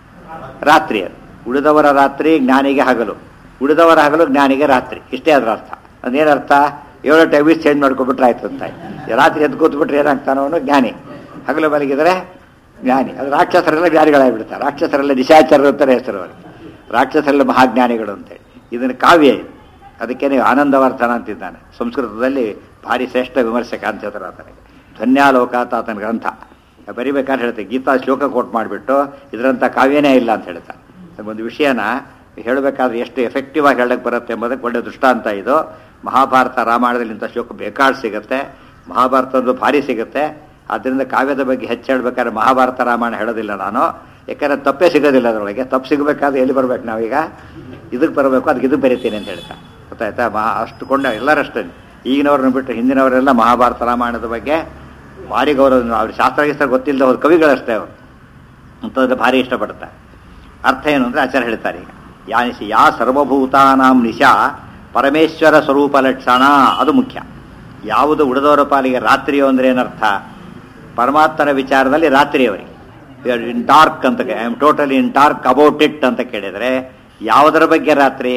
ರಾತ್ರಿ ಅದು ಉಳಿದವರ ರಾತ್ರಿ ಜ್ಞಾನಿಗೆ ಹಗಲು ಉಳಿದವರ ಹಗಲು ಜ್ಞಾನಿಗೆ ರಾತ್ರಿ ಇಷ್ಟೇ ಅದರ ಅರ್ಥ ಅದೇನರ್ಥ ಏಳು ಟೈಮಿಸ್ ಚೇಂಜ್ ಮಾಡ್ಕೊಬಿಟ್ರೆ ಆಯ್ತು ಅಂತ ರಾತ್ರಿ ಎದ್ದು ಕೂತ್ಬಿಟ್ರೆ ಏನಾಗ್ತಾನೋ ಅವನು ಜ್ಞಾನಿ ಹಗಲು ಮಲಗಿದರೆ ಜ್ಞಾನಿ ಅದು ರಾಕ್ಷಸರೆಲ್ಲ ಜ್ಞಾನಿಗಳಾಗ್ಬಿಡ್ತಾರೆ ರಾಕ್ಷಸರೆಲ್ಲ ನಿಶಾಚರರು ಅಂತಾರೆ ಹೆಸರು ಅವರಿಗೆ ರಾಕ್ಷಸರೆಲ್ಲ ಮಹಾಜ್ಞಾನಿಗಳು ಅಂತೇಳಿ ಇದನ್ನು ಕಾವ್ಯ ಇದು ಅದಕ್ಕೆ ನೀವು ಆನಂದವರ್ಧನ ಅಂತಿದ್ದಾನೆ ಸಂಸ್ಕೃತದಲ್ಲಿ ಭಾರಿ ಶ್ರೇಷ್ಠ ವಿಮರ್ಶಕ ಅಂತ ಹೇಳ್ತಾರೆ ಆತನಿಗೆ ಧನ್ಯಾಲೋಕ ಅಂತ ಆತನ ಗ್ರಂಥ ಬರಿಬೇಕಾದ್ರೆ ಹೇಳ್ತಾರೆ ಗೀತಾ ಶ್ಲೋಕ ಕೋಟ್ ಮಾಡಿಬಿಟ್ಟು ಇದರಂಥ ಕಾವ್ಯನೇ ಇಲ್ಲ ಅಂತ ಹೇಳ್ತಾರೆ ಒಂದು ವಿಷಯನ ಹೇಳಬೇಕಾದ್ರೆ ಎಷ್ಟು ಎಫೆಕ್ಟಿವ್ ಆಗಿ ಹೇಳಕ್ಕೆ ಬರುತ್ತೆ ಎಂಬುದಕ್ಕೆ ಒಳ್ಳೆ ದೃಷ್ಟಾಂತ ಇದು ಮಹಾಭಾರತ ರಾಮಾಯಣದಲ್ಲಿ ಇಂಥ ಶ್ಲೋಕ ಬೇಕಾಡ್ ಸಿಗುತ್ತೆ ಮಹಾಭಾರತದ್ದು ಭಾರಿ ಸಿಗುತ್ತೆ ಆದ್ದರಿಂದ ಕಾವ್ಯದ ಬಗ್ಗೆ ಹೆಚ್ಚು ಹೇಳ್ಬೇಕಾದ್ರೆ ಮಹಾಭಾರತ ರಾಮಾಯಣ ಹೇಳೋದಿಲ್ಲ ನಾನು ಯಾಕಂದ್ರೆ ತಪ್ಪೇ ಸಿಗೋದಿಲ್ಲ ಅದರೊಳಗೆ ತಪ್ಪು ಸಿಗಬೇಕಾದ್ರೆ ಎಲ್ಲಿ ಬರ್ಬೇಕು ನಾವೀಗ ಇದಕ್ಕೆ ಬರಬೇಕು ಅದಕ್ಕೆ ಇದಕ್ಕೆ ಬರೀತೀನಿ ಅಂತ ಹೇಳ್ತಾ ಗೊತ್ತಾಯ್ತಾ ಮಹಾ ಅಷ್ಟು ಕೊಂಡ ಎಲ್ಲರಷ್ಟೇ ಈಗಿನವ್ರನ್ನ ಬಿಟ್ಟು ಹಿಂದಿನವರೆಲ್ಲ ಮಹಾಭಾರತ ರಾಮಾಯಣದ ಬಗ್ಗೆ ಭಾರಿ ಗೌರವ ಅವ್ರ ಶಾಸ್ತ್ರಗಿಸ್ತ್ರ ಗೊತ್ತಿಲ್ಲದ ಹೋದ ಕವಿಗಳಷ್ಟೇ ಅವರು ಅಂಥದ್ದು ಭಾರಿ ಇಷ್ಟಪಡ್ತಾರೆ ಅರ್ಥ ಏನು ಅಂದರೆ ಆಚಾರ್ಯ ಹೇಳ್ತಾರೆ ಈಗ ಯಾ ನಿಶಿ ಯಾ ಸರ್ವಭೂತಾನಾಂ ನಿಶಾ ಪರಮೇಶ್ವರ ಸ್ವರೂಪ ಲಕ್ಷಣ ಅದು ಮುಖ್ಯ ಯಾವುದು ಉಳಿದವರ ಪಾಲಿಗೆ ರಾತ್ರಿಯೋ ಅಂದ್ರೆ ಏನರ್ಥ ಪರಮಾತ್ಮನ ವಿಚಾರದಲ್ಲಿ ರಾತ್ರಿ ಅವರಿಗೆ ಇನ್ ಡಾರ್ಕ್ ಅಂತ I am totally in dark about it ಅಂತ ಕೇಳಿದರೆ ಯಾವುದರ ಬಗ್ಗೆ ರಾತ್ರಿ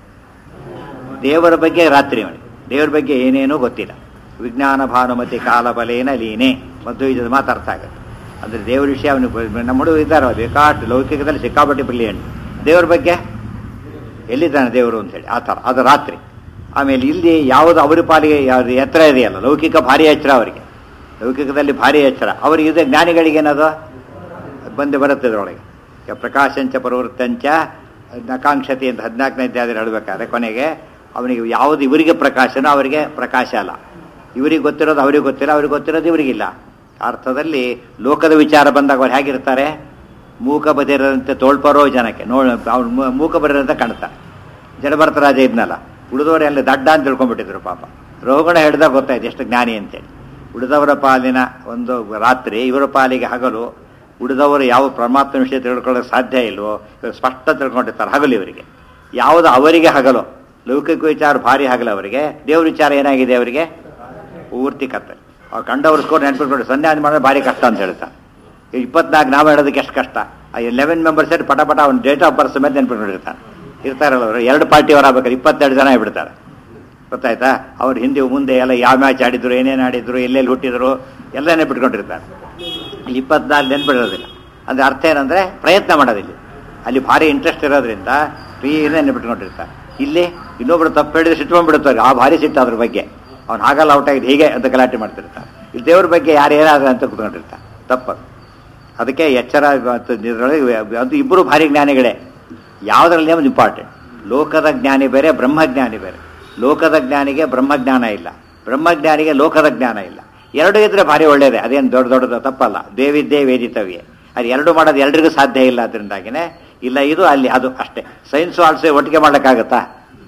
ದೇವರ ಬಗ್ಗೆ ರಾತ್ರಿ ಅವನಿಗೆ ದೇವರ ಬಗ್ಗೆ ಏನೇನೂ ಗೊತ್ತಿಲ್ಲ ವಿಜ್ಞಾನ ಭಾನುಮತಿ ಕಾಲಬಲೇನ ಲೀನೆ ಮತ್ತು ಇದು ಮಾತಾಡ್ತಾ ಆಗುತ್ತೆ ಅಂದರೆ ದೇವರ ವಿಷಯ ಅವನಿಗೆ ನಮ್ಮ ಹುಡುಗರು ಇದ್ದಾರೆ ಬೇಕಾಟ್ ಲೌಕಿಕದಲ್ಲಿ ಸಿಕ್ಕಾಪಟ್ಟೆ ಬ್ರಿಲಿಯಂಟ್ ದೇವರ ಬಗ್ಗೆ ಎಲ್ಲಿದ್ದಾನೆ ದೇವರು ಅಂತೇಳಿ ಆ ಥರ ಅದು ರಾತ್ರಿ ಆಮೇಲೆ ಇಲ್ಲಿ ಯಾವುದು ಅವರ ಪಾಲಿಗೆ ಯಾವುದು ಎತ್ತರ ಇದೆಯಲ್ಲ ಲೌಕಿಕ ಭಾರಿ ಎಚ್ಚರ ಅವರಿಗೆ ಲೌಕಿಕದಲ್ಲಿ ಭಾರಿ ಎಚ್ಚರ ಅವರಿಗೆ ಇದೆ ಜ್ಞಾನಿಗಳಿಗೆ ಏನದು ಬಂದು ಬರುತ್ತೆ ಇದರೊಳಗೆ ಈಗ ಪ್ರಕಾಶಂಚ ಪ್ರವೃತ್ತಂಚ ನಕಾಂಕ್ಷತೆ ಅಂತ ಹದಿನಾಲ್ಕನೇ ಅಧ್ಯಾಯದಲ್ಲಿ ಹೇಳಬೇಕಾದ್ರೆ ಕೊನೆಗೆ ಅವನಿಗೆ ಯಾವುದು ಇವರಿಗೆ ಪ್ರಕಾಶನೋ ಅವರಿಗೆ ಪ್ರಕಾಶ ಅಲ್ಲ ಇವರಿಗೆ ಗೊತ್ತಿರೋದು ಅವರಿಗೆ ಗೊತ್ತಿಲ್ಲ ಅವ್ರಿಗೆ ಗೊತ್ತಿರೋದು ಇವರಿಗಿಲ್ಲ ಆ ಅರ್ಥದಲ್ಲಿ ಲೋಕದ ವಿಚಾರ ಬಂದಾಗ ಅವ್ರು ಹೇಗಿರ್ತಾರೆ ಮೂಕ ಬದಿರಂತೆ ತೋಳ್ಪರೋ ಜನಕ್ಕೆ ನೋಡ್ ಅವ್ನು ಮೂ- ಮೂಕ ಬದಿರಂತೆ ಕಾಣ್ತಾರೆ ಜಡಭರತ ರಾಜ ಇದ್ನಲ್ಲ ಉಳಿದವರೆಲ್ಲ ದಡ್ಡ ಅಂತ ತಿಳ್ಕೊಂಡ್ಬಿಟ್ಟಿದ್ರು ಪಾಪ ರೋಗಣ ಹಿಡ್ದಾಗ ಗೊತ್ತಾಯ್ತು ಎಷ್ಟು ಜ್ಞಾನಿ ಅಂತೇಳಿ ಉಳಿದವರ ಪಾಲಿನ ಒಂದು ರಾತ್ರಿ ಇವರ ಪಾಲಿಗೆ ಹಗಲು ಉಳಿದವರು ಯಾವ ಪರಮಾತ್ಮ ವಿಷಯ ತಿಳ್ಕೊಳ್ಳೋಕೆ ಸಾಧ್ಯ ಇಲ್ವೋ ಇವರು ಸ್ಪಷ್ಟ ತಿಳ್ಕೊಂಡಿರ್ತಾರೆ ಹಗಲು ಇವರಿಗೆ ಯಾವುದು ಅವರಿಗೆ ಹಗಲು ಲೌಕಿಕ ವಿಚಾರ ಭಾರಿ ಹಗಲು ಅವರಿಗೆ ದೇವ್ರ ವಿಚಾರ ಏನಾಗಿದೆ ಅವರಿಗೆ ಪೂರ್ತಿ ಕತ್ತಲೆ ಅವ್ರು ಕಂಡವ್ರ ಸ್ಕೋರ್ ನೆನ್ಪಿಟ್ಕೊಂಡು ಸಂಧ್ಯಾನ ಮಾಡೋದು ಭಾರಿ ಕಷ್ಟ ಅಂತ ಹೇಳ್ತಾರೆ ಈ ಇಪ್ಪತ್ನಾಲ್ಕು ನಾವು ಹೇಳೋದಕ್ಕೆ ಎಷ್ಟು ಕಷ್ಟ ಆ ಲೆವೆನ್ ಮೆಂಬರ್ಸ್ ಸೇರಿ ಪಟ ಪಟ ಅವ್ನು ಡೇಟ್ ಆಫ್ ಬರ್ತ್ ಸಮೇತ ನೆನ್ಪಿಟ್ಕೊಂಡಿರ್ತಾರೆ ಇರ್ತಾರಲ್ಲ ಅವರು ಎರಡು ಪಾರ್ಟಿಯವರು ಆಗ್ಬೇಕಾದ್ರೆ ಇಪ್ಪತ್ತೆರಡು ಜನ ಬಿಡ್ತಾರೆ ಗೊತ್ತಾಯ್ತಾ ಅವ್ರು ಹಿಂದೆ ಮುಂದೆ ಎಲ್ಲ ಯಾವ ಮ್ಯಾಚ್ ಆಡಿದ್ರು ಏನೇನು ಆಡಿದ್ರು ಎಲ್ಲೆಲ್ಲಿ ಹುಟ್ಟಿದ್ರು ಎಲ್ಲ ನೆನ್ಪಿಟ್ಕೊಂಡಿರ್ತಾರೆ ಇಲ್ಲಿ ಇಪ್ಪತ್ನಾಲ್ಕು ನೆನ್ಪಿಡೋದಿಲ್ಲ ಅಂದ್ರೆ ಅರ್ಥ ಏನಂದ್ರೆ ಪ್ರಯತ್ನ ಮಾಡೋದಿಲ್ಲ ಅಲ್ಲಿ ಭಾರಿ ಇಂಟ್ರೆಸ್ಟ್ ಇರೋದ್ರಿಂದ ಕ್ಲೀನೇ ನೆನ್ಪಿಟ್ಕೊಂಡಿರ್ತಾರೆ ಇಲ್ಲಿ ಇನ್ನೊಬ್ರು ತಪ್ಪು ಹೇಳಿದ್ರೆ ಸಿಟ್ಕೊಂಡ್ಬಿಡ್ತಾರೆ ಆ ಭಾರಿ ಸಿಟ್ಟು ಅದ್ರ ಬಗ್ಗೆ ಅವ್ನು ಹಾಗಲ್ಲ ಔಟ್ ಆಗಿದ್ದು ಹೀಗೆ ಅಂತ ಗಲಾಟೆ ಮಾಡ್ತಿರ್ತಾರೆ ಇಲ್ಲಿ ದೇವ್ರ ಬಗ್ಗೆ ಯಾರು ಏನಾದ್ರು ಅಂತ ಕುತ್ಕೊಂಡಿರ್ತಾರೆ ತಪ್ಪದು ಅದಕ್ಕೆ ಎಚ್ಚರ ಮತ್ತು ಇದರೊಳಗೆ ಅದು ಇಬ್ಬರು ಭಾರಿ ಜ್ಞಾನಿಗಳೇ ಯಾವುದರಲ್ಲಿ ಒಂದು ಇಂಪಾರ್ಟೆಂಟ್ ಲೋಕದ ಜ್ಞಾನಿ ಬೇರೆ ಬ್ರಹ್ಮಜ್ಞಾನಿ ಬೇರೆ ಲೋಕದ ಜ್ಞಾನಿಗೆ ಬ್ರಹ್ಮಜ್ಞಾನ ಇಲ್ಲ ಬ್ರಹ್ಮಜ್ಞಾನಿಗೆ ಲೋಕದ ಜ್ಞಾನ ಇಲ್ಲ ಎರಡು ಇದ್ರೆ ಭಾರಿ ಒಳ್ಳೇದೇ ಅದೇನು ದೊಡ್ಡ ದೊಡ್ಡದು ತಪ್ಪಲ್ಲ ದೇವಿದ್ದೇ ವೇದಿತವ್ಯ ಅದು ಎರಡು ಮಾಡೋದು ಎಲ್ರಿಗೂ ಸಾಧ್ಯ ಇಲ್ಲ ಅದರಿಂದಾಗಿನೇ ಇಲ್ಲ ಇದು ಅಲ್ಲಿ ಅದು ಅಷ್ಟೇ ಸೈನ್ಸು ಆಲ್ಸೋ ಒಟ್ಟಿಗೆ ಮಾಡೋಕ್ಕಾಗತ್ತಾ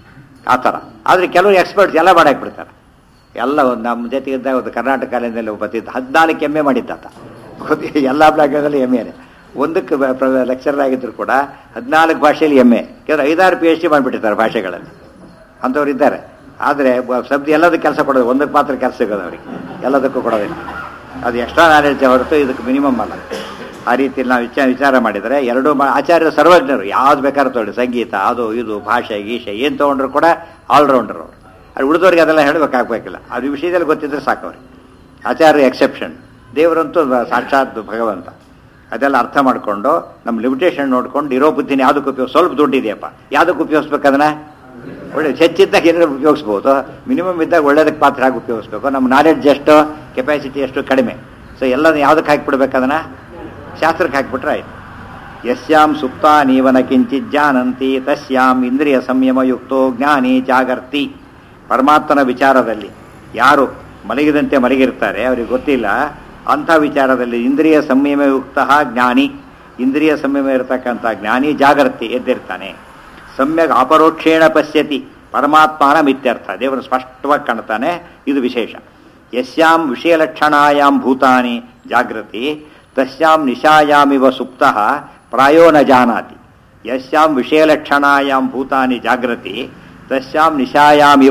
ಆ ಥರ ಆದರೆ ಕೆಲವರು ಎಕ್ಸ್ಪರ್ಟ್ಸ್ ಎಲ್ಲ ಮಾಡಕ್ಕೆ ಬಿಡ್ತಾರೆ ಎಲ್ಲ ಒಂದು ನಮ್ಮ ಜೊತೆಗಿದ್ದಾಗ ಒಂದು ಕರ್ನಾಟಕ ಕಾಲೇಜಲ್ಲಿ ಒಬ್ಬ ಬತ್ತಿದ್ದ ಹದಿನಾಲ್ಕು ಎಮ್ ಎ ಮಾಡಿದ್ದಾತ ಗೊತ್ತಿ ಎಲ್ಲ ಬ್ಲಾಕ್ಗಳಲ್ಲಿ ಎಮ್ ಎನೆ ಒಂದಕ್ಕೆ ಲೆಕ್ಚರ್ ಆಗಿದ್ರು ಕೂಡ ಹದಿನಾಲ್ಕು ಭಾಷೆಯಲ್ಲಿ ಎಮ್ ಎ ಕೆಲವರು ಐದಾರು ಪಿ ಎಚ್ ಡಿ ಮಾಡಿಬಿಟ್ಟಿರ್ತಾರೆ ಭಾಷೆಗಳಲ್ಲಿ ಅಂಥವ್ರು ಇದ್ದಾರೆ ಆದರೆ ಶಬ್ದ ಎಲ್ಲದಕ್ಕೆ ಕೆಲಸ ಕೊಡೋದು ಒಂದಕ್ಕೆ ಮಾತ್ರ ಕೆಲಸ ಸಿಗೋದು ಅವರಿಗೆ ಎಲ್ಲದಕ್ಕೂ ಕೊಡೋದಿಲ್ಲ ಅದು ಎಕ್ಸ್ಟ್ರಾ ನಾಲೆಡ್ಜ್ ಹೊರತು ಇದಕ್ಕೆ ಮಿನಿಮಮ್ ಅಲ್ಲ ಆ ರೀತಿ ನಾವು ವಿಚಾರ ವಿಚಾರ ಮಾಡಿದರೆ ಎರಡು ಮಾ- ಆಚಾರ್ಯರು ಸರ್ವಜ್ಞರು ಯಾವ್ದು ಬೇಕಾದ್ರೂ ತೊಗೊಳ್ಳಿ ಸಂಗೀತ ಅದು ಇದು ಭಾಷೆ ಗೀಷೆ ಏನು ತೊಗೊಂಡ್ರು ಕೂಡ ಆಲ್ರೌಂಡರ್ ಅವರು ಅದು ಉಳಿದವ್ರಿಗೆ ಅದೆಲ್ಲ ಹೇಳಬೇಕಾಗಬೇಕಿಲ್ಲ ಅದು ವಿಷಯದಲ್ಲಿ ಗೊತ್ತಿದ್ರೆ ಸಾಕು ಅವ್ರಿಗೆ ಆಚಾರ್ಯ ಎಕ್ಸೆಪ್ಷನ್ ದೇವರಂತೂ ಸಾಕ್ಷಾತ್ ಭಗವಂತ ಅದೆಲ್ಲ ಅರ್ಥ ಮಾಡಿಕೊಂಡು ನಮ್ಮ ಲಿಮಿಟೇಷನ್ ನೋಡ್ಕೊಂಡು ಇರೋ ಬುದ್ಧಿನ ಯಾವುದಕ್ಕೆ ಉಪಯೋಗ ಸ್ವಲ್ಪ ದುಡ್ಡಿದೆಯಪ್ಪ ಯಾವುದಕ್ಕೆ ಉಪಯೋಗಿಸ್ಬೇಕು ಅದನ್ನ ಒಳ್ಳೆ ಹೆಚ್ಚಿದ್ದಾಗ ಏನಾದ್ರು ಉಪಯೋಗಿಸ್ಬೋದು ಮಿನಿಮಮ್ ಇದ್ದಾಗ ಒಳ್ಳೇದಕ್ಕೆ ಪಾತ್ರ ಆಗಿ ಉಪಯೋಗಿಸ್ಬೇಕು ನಮ್ಮ ನಾಲೆಡ್ಜ್ ಎಷ್ಟು ಕೆಪಾಸಿಟಿ ಎಷ್ಟು ಕಡಿಮೆ ಸೊ ಎಲ್ಲ ಯಾವುದಕ್ಕೆ ಹಾಕಿಬಿಡ್ಬೇಕು ಅದನ್ನ ಶಾಸ್ತ್ರಕ್ಕೆ ಹಾಕಿಬಿಟ್ರೆ ಆಯ್ತು ಯಸ್ಯಾಂ ಸುಪ್ತ ನೀವನ ಕಿಂಚಿತ್ ಜಾನಂತಿ ತಸ್ಯಾಂ ಇಂದ್ರಿಯ ಸಂಯಮಯುಕ್ತೋ ಜ್ಞಾನಿ ಜಾಗರ್ತಿ ಪರಮಾತ್ಮನ ವಿಚಾರದಲ್ಲಿ ಯಾರು ಮಲಗಿದಂತೆ ಮಲಗಿರ್ತಾರೆ ಅವರಿಗೆ ಗೊತ್ತಿಲ್ಲ ಅಂಥ ವಿಚಾರದಲ್ಲಿ ಇಂದ್ರಿಯ ಸಂಯಮಯುಕ್ತ ಜ್ಞಾನಿ ಇಂದ್ರಿಯ ಸಂಯಮ ಇರತಕ್ಕಂಥ ಜ್ಞಾನಿ ಜಾಗರ್ತಿ ಎದ್ದಿರ್ತಾನೆ ಸಮ್ಯಕ್ ಅಪರೋಕ್ಷೇಣ ಪಶ್ಯತಿ ಪರಮಾತ್ಮನ ಮಿತ್ಯರ್ಥ ದೇವರು ಸ್ಪಷ್ಟವಾಗಿ ಕಾಣ್ತಾನೆ ಇದು ವಿಶೇಷ ಯಸ್ಯಾಂ ವಿಷಯಲಕ್ಷಣಾಯಾಂ ಭೂತಾನಿ ಜಾಗೃತಿ ತಸ್ಯಾಂ ನಿಶಾಯಾಮಿವ ಸುಪ್ತ ಪ್ರಾಯೋ ನ ಜಾನಾತಿ ಯಸ್ಯಾಂ ವಿಷಯಲಕ್ಷಣಾಯಾಂ ಭೂತಾನಿ ಜಾಗೃತಿ ತಸ್ಯಾಂ ನಿಶಾಯಾಮಿವ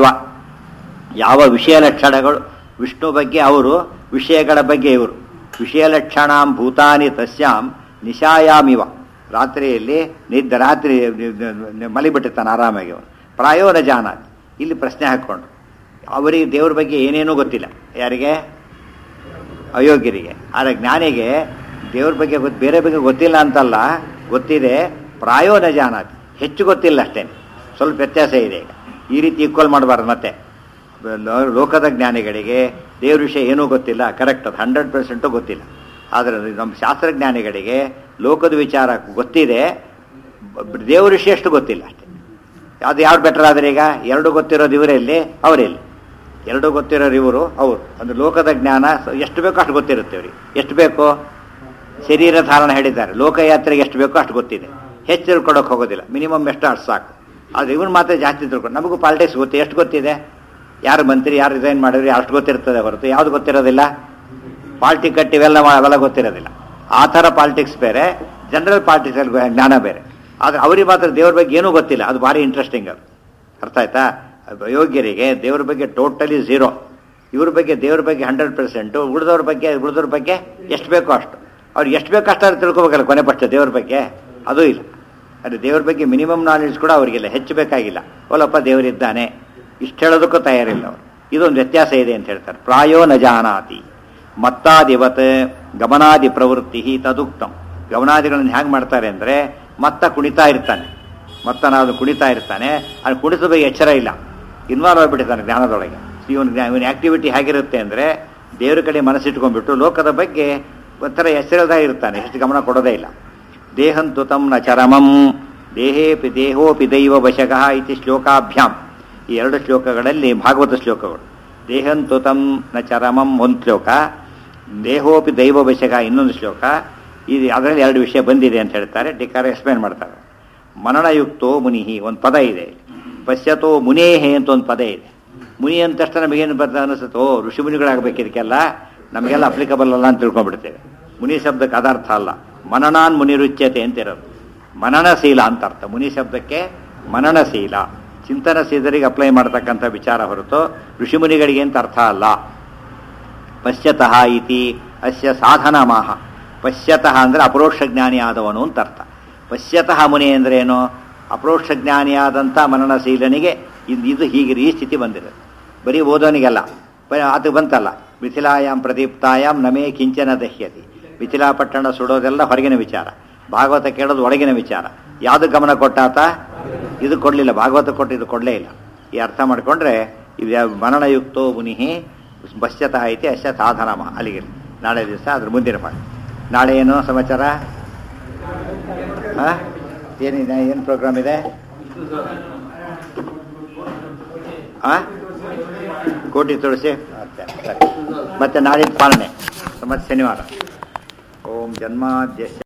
ಯಾವ ವಿಷಯ ಲಕ್ಷಣಗಳು ವಿಷ್ಣು ಬಗ್ಗೆ ಅವರು ವಿಷಯಗಳ ಬಗ್ಗೆ ಇವರು ವಿಷಯ ಲಕ್ಷಣಾಂ ಭೂತಾನಿ ತಸ್ಯಾಂ ನಿಶಾಯಾಮಿವ ರಾತ್ರಿಯಲ್ಲಿ ನಿದ್ದ ರಾತ್ರಿ ಮಲಿಬಿಟ್ಟಿರ್ತಾನೆ ಆರಾಮಾಗಿ ಅವನು ಪ್ರಾಯೋನ ಜಾನಾತಿ ಇಲ್ಲಿ ಪ್ರಶ್ನೆ ಹಾಕ್ಕೊಂಡು ಅವರಿಗೆ ದೇವ್ರ ಬಗ್ಗೆ ಏನೇನೂ ಗೊತ್ತಿಲ್ಲ ಯಾರಿಗೆ ಅಯೋಗ್ಯರಿಗೆ ಆದರೆ ಜ್ಞಾನಿಗೆ ದೇವ್ರ ಬಗ್ಗೆ ಗೊತ್ತು ಬೇರೆ ಬಗ್ಗೆ ಗೊತ್ತಿಲ್ಲ ಅಂತಲ್ಲ ಗೊತ್ತಿದೆ ಪ್ರಾಯೋನ ಜಾನಾತಿ ಹೆಚ್ಚು ಗೊತ್ತಿಲ್ಲ ಅಷ್ಟೇ ಸ್ವಲ್ಪ ವ್ಯತ್ಯಾಸ ಇದೆ ಈಗ ಈ ರೀತಿ ಈಕ್ವಲ್ ಮಾಡಬಾರ್ದು ಮತ್ತೆ ಲೋ- ಲೋಕದ ಜ್ಞಾನಿಗಳಿಗೆ ದೇವ್ರ ವಿಷಯ ಏನೂ ಗೊತ್ತಿಲ್ಲ ಕರೆಕ್ಟ್ ಅದು ಹಂಡ್ರೆಡ್ ಪರ್ಸೆಂಟು ಗೊತ್ತಿಲ್ಲ ಆದರೆ ನಮ್ಮ ಶಾಸ್ತ್ರಜ್ಞಾನಿಗಳಿಗೆ ಲೋಕದ ವಿಚಾರ ಗೊತ್ತಿದೆ ಬ- ದೇವ್ರ ವಿಷಯ ಅಷ್ಟು ಗೊತ್ತಿಲ್ಲ ಅಷ್ಟೇ ಅದು ಯಾರು ಬೆಟರ್ ಆದ್ರೆ ಈಗ ಎರಡು ಗೊತ್ತಿರೋದು ಇವರಲ್ಲಿ ಅವರಲ್ಲಿ ಎರಡು ಗೊತ್ತಿರೋರು ಇವರು ಅವರು ಅಂದ್ರೆ ಲೋಕದ ಜ್ಞಾನ ಸ- ಎಷ್ಟು ಬೇಕೋ ಅಷ್ಟು ಗೊತ್ತಿರುತ್ತೆ ಅವ್ರಿಗೆ ಎಷ್ಟು ಬೇಕೋ ಶರೀರ ಧಾರಣ ಹೇಳಿದ್ದಾರೆ ಲೋಕಯಾತ್ರೆಗೆ ಎಷ್ಟು ಬೇಕೋ ಅಷ್ಟು ಗೊತ್ತಿದೆ ಹೆಚ್ಚು ತಿಳ್ಕೊಳಕ್ಕೆ ಹೋಗೋದಿಲ್ಲ ಮಿನಿಮಮ್ ಎಷ್ಟು ಅಷ್ಟು ಸಾಕು ಆದರೆ ಇವನು ಮಾತ್ರ ಜಾಸ್ತಿ ತಿಳ್ಕೊಂಡು ನಮಗೂ ಪಾಲಿಟಿಕ್ಸ್ ಗೊತ್ತು ಎಷ್ಟು ಗೊತ್ತಿದೆ ಯಾರು ಮಂತ್ರಿ ಯಾರು ರಿಸೈನ್ ಮಾಡಿದ್ರು ಅಷ್ಟು ಗೊತ್ತಿರ್ತದೆ ಹೊರತು ಯಾವುದು ಗೊತ್ತಿರೋದಿಲ್ಲ ಪಾಲ್ಟಿ ಕಟ್ ಇವೆಲ್ಲ ಮಾ- ಅವೆಲ್ಲ ಗೊತ್ತಿರೋದಿಲ್ಲ ಆ ಥರ ಪಾಲಿಟಿಕ್ಸ್ ಬೇರೆ ಜನರಲ್ ಪಾಲಿಟಿಕ್ಸ್ ಜ್ಞಾನ ಬೇರೆ ಆದರೆ ಅವ್ರಿಗೆ ಮಾತ್ರ ದೇವ್ರ ಬಗ್ಗೆ ಏನೂ ಗೊತ್ತಿಲ್ಲ ಅದು ಭಾರಿ ಇಂಟ್ರೆಸ್ಟಿಂಗ್ ಅದು ಅರ್ಥ ಆಯ್ತಾ ಅಯೋಗ್ಯರಿಗೆ ದೇವ್ರ ಬಗ್ಗೆ ಟೋಟಲಿ ಝೀರೋ ಇವ್ರ ಬಗ್ಗೆ ದೇವ್ರ ಬಗ್ಗೆ ಹಂಡ್ರೆಡ್ ಪರ್ಸೆಂಟು ಉಳಿದವ್ರ ಬಗ್ಗೆ ಉಳಿದವ್ರ ಬಗ್ಗೆ ಎಷ್ಟು ಬೇಕೋ ಅಷ್ಟು ಅವ್ರಿಗೆ ಎಷ್ಟು ಬೇಕೋ ಅಷ್ಟಾದ್ರು ತಿಳ್ಕೊಬೇಕಲ್ಲ ಕೊನೆ ಪಕ್ಷ ದೇವ್ರ ಬಗ್ಗೆ ಅದೂ ಇಲ್ಲ ಅದು ದೇವ್ರ ಬಗ್ಗೆ ಮಿನಿಮಮ್ ನಾಲೆಡ್ಜ್ ಕೂಡ ಅವರಿಗಿಲ್ಲ ಹೆಚ್ಚು ಬೇಕಾಗಿಲ್ಲ ಓಲಪ್ಪ ದೇವರಿದ್ದಾನೆ ಇಷ್ಟು ಹೇಳೋದಕ್ಕೂ ತಯಾರಿಲ್ಲ ಅವರು ಇದೊಂದು ವ್ಯತ್ಯಾಸ ಇದೆ ಅಂತ ಹೇಳ್ತಾರೆ ಪ್ರಾಯೋ ನ ಜಾನಾತಿ ಮತ್ತಾದಿವತ್ ಗಮನಾದಿ ಪ್ರವೃತ್ತಿ ತದುಕ್ತಂ ಗಮನಾದಿಗಳನ್ನು ಹೇಗೆ ಮಾಡ್ತಾರೆ ಅಂದರೆ ಮತ್ತ ಕುಣಿತಾ ಇರ್ತಾನೆ ಮತ್ತನಾದ್ರು ಕುಣಿತಾ ಇರ್ತಾನೆ ಅದು ಕುಣಿತದ ಬಗ್ಗೆ ಎಚ್ಚರ ಇಲ್ಲ ಇನ್ವಾಲ್ವ್ ಆಗಿಬಿಟ್ಟಿರ್ತಾನೆ ಜ್ಞಾನದೊಳಗೆ ಇವನು ಇವನ ಆಕ್ಟಿವಿಟಿ ಹೇಗಿರುತ್ತೆ ಅಂದರೆ ದೇವ್ರ ಕಡೆ ಮನಸ್ಸಿಟ್ಕೊಂಡ್ಬಿಟ್ಟು ಲೋಕದ ಬಗ್ಗೆ ಒಂಥರ ಎಚ್ಚರದಾಗ ಇರ್ತಾನೆ ಹೆಚ್ಚು ಗಮನ ಕೊಡೋದೇ ಇಲ್ಲ ದೇಹಂತು ತಂ ನ ಚರಮಂ ದೇಹೇಪಿ ದೇಹೋಪಿ ದೈವ ವಶಕಃ ಇತಿ ಶ್ಲೋಕಾಭ್ಯಾಂ ಈ ಎರಡು ಶ್ಲೋಕಗಳಲ್ಲಿ ಭಾಗವತ ಶ್ಲೋಕಗಳು ದೇಹಂತು ತಂ ನ ಚರಮಂ ಒಂದು ಶ್ಲೋಕ ದೇಹೋಪಿ ದೈವ ವಶಕ ಇನ್ನೊಂದು ಶ್ಲೋಕ ಇದು ಅದರಲ್ಲಿ ಎರಡು ವಿಷಯ ಬಂದಿದೆ ಅಂತ ಹೇಳ್ತಾರೆ ಡಿಕಾರ ಎಕ್ಸ್ಪ್ಲೇನ್ ಮಾಡ್ತಾರೆ ಮನನಯುಕ್ತೋ ಮುನಿಹಿ ಒಂದು ಪದ ಇದೆ ಪಶ್ಯತೋ ಮುನೇಹೆ ಅಂತ ಒಂದು ಪದ ಇದೆ ಮುನಿ ಅಂದ ತಕ್ಷಣ ನಮಗೇನು ಬರ್ತಾ ಅನಿಸುತ್ತೋ ಋಷಿ ಮುನಿಗಳಾಗಬೇಕು ಇದಕ್ಕೆಲ್ಲ ನಮಗೆಲ್ಲ ಅಪ್ಲಿಕಬಲ್ ಅಲ್ಲ ಅಂತ ತಿಳ್ಕೊಂಡ್ಬಿಡ್ತೇವೆ ಮುನಿ ಶಬ್ದಕ್ಕೆ ಅದಾರ್ಥ ಅಲ್ಲ ಮನನಾನ್ ಮುನಿರುಚ್ಯತೆ ಅಂತ ಇರೋದು ಮನನಶೀಲ ಅಂತ ಅರ್ಥ ಮುನಿ ಶಬ್ದಕ್ಕೆ ಮನನಶೀಲ ಚಿಂತನಶೀಲರಿಗೆ ಅಪ್ಲೈ ಮಾಡ್ತಕ್ಕಂಥ ವಿಚಾರ ಹೊರತು ಋಷಿಮುನಿಗಳಿಗೆ ಅಂತ ಅರ್ಥ ಅಲ್ಲ ಪಶ್ಯತಃ ಇತಿ ಅಸ್ಯ ಸಾಧನ ಮಾಹ ಪಶ್ಯತಃ ಅಂದರೆ ಅಪರೋಕ್ಷ ಜ್ಞಾನಿ ಆದವನು ಅಂತ ಅರ್ಥ ಪಶ್ಯತಃ ಮುನಿ ಅಂದ್ರೆ ಏನು ಅಪರೋಕ್ಷ ಜ್ಞಾನಿಯಾದಂಥ ಮನನಶೀಲನಿಗೆ ಇದು ಇದು ಹೀಗೆ ಈ ಸ್ಥಿತಿ ಬಂದಿರುತ್ತೆ ಬರೀ ಓದೋನಿಗೆಲ್ಲ ಬ- ಅದು ಬಂತಲ್ಲ ಮಿಥಿಲಾಯಾಮ್ ಪ್ರದೀಪ್ತಾಯಾಮ್ ನಮೇ ಕಿಂಚನ ದಹ್ಯತಿ ಮಿಥಿಲಾ ಪಟ್ಟಣ ಸುಡೋದೆಲ್ಲ ಹೊರಗಿನ ವಿಚಾರ ಭಾಗವತ ಕೇಳೋದು ಒಳಗಿನ ವಿಚಾರ ಯಾವುದು ಗಮನ ಕೊಟ್ಟಾತ ಇದು ಕೊಡಲಿಲ್ಲ ಭಾಗವತ ಕೊಟ್ಟು ಇದು ಕೊಡಲೇ ಇಲ್ಲ ಈ ಅರ್ಥ ಮಾಡಿಕೊಂಡ್ರೆ ಇದು ಯಾವ- ಮನನಯುಕ್ತೋ ಮುನಿಹಿ ಪಶ್ಯತಃ ಐತಿ ಅಶ್ಯ ಸಾಧನಮ ಅಲ್ಲಿಗೆ ನಾಳೆ ದಿವಸ ಅದ್ರ ಮುಂದಿನ ಪಾಠ ನಾಳೆ ಏನು ಸಮಾಚಾರ ಆ? ಏನಿದೆ ಏನು ಪ್ರೋಗ್ರಾಮ್ ಇದೆ ಆ ಕೋಟಿ ತುಳಸಿ ಮತ್ತೆ ಸರಿ ಮತ್ತೆ ನಾಳಿದ್ದು ಪಾಲನೆ ಮತ್ತೆ ಶನಿವಾರ ಓಂ ಜನ್ಮಾದ್ಯಸ್ಯ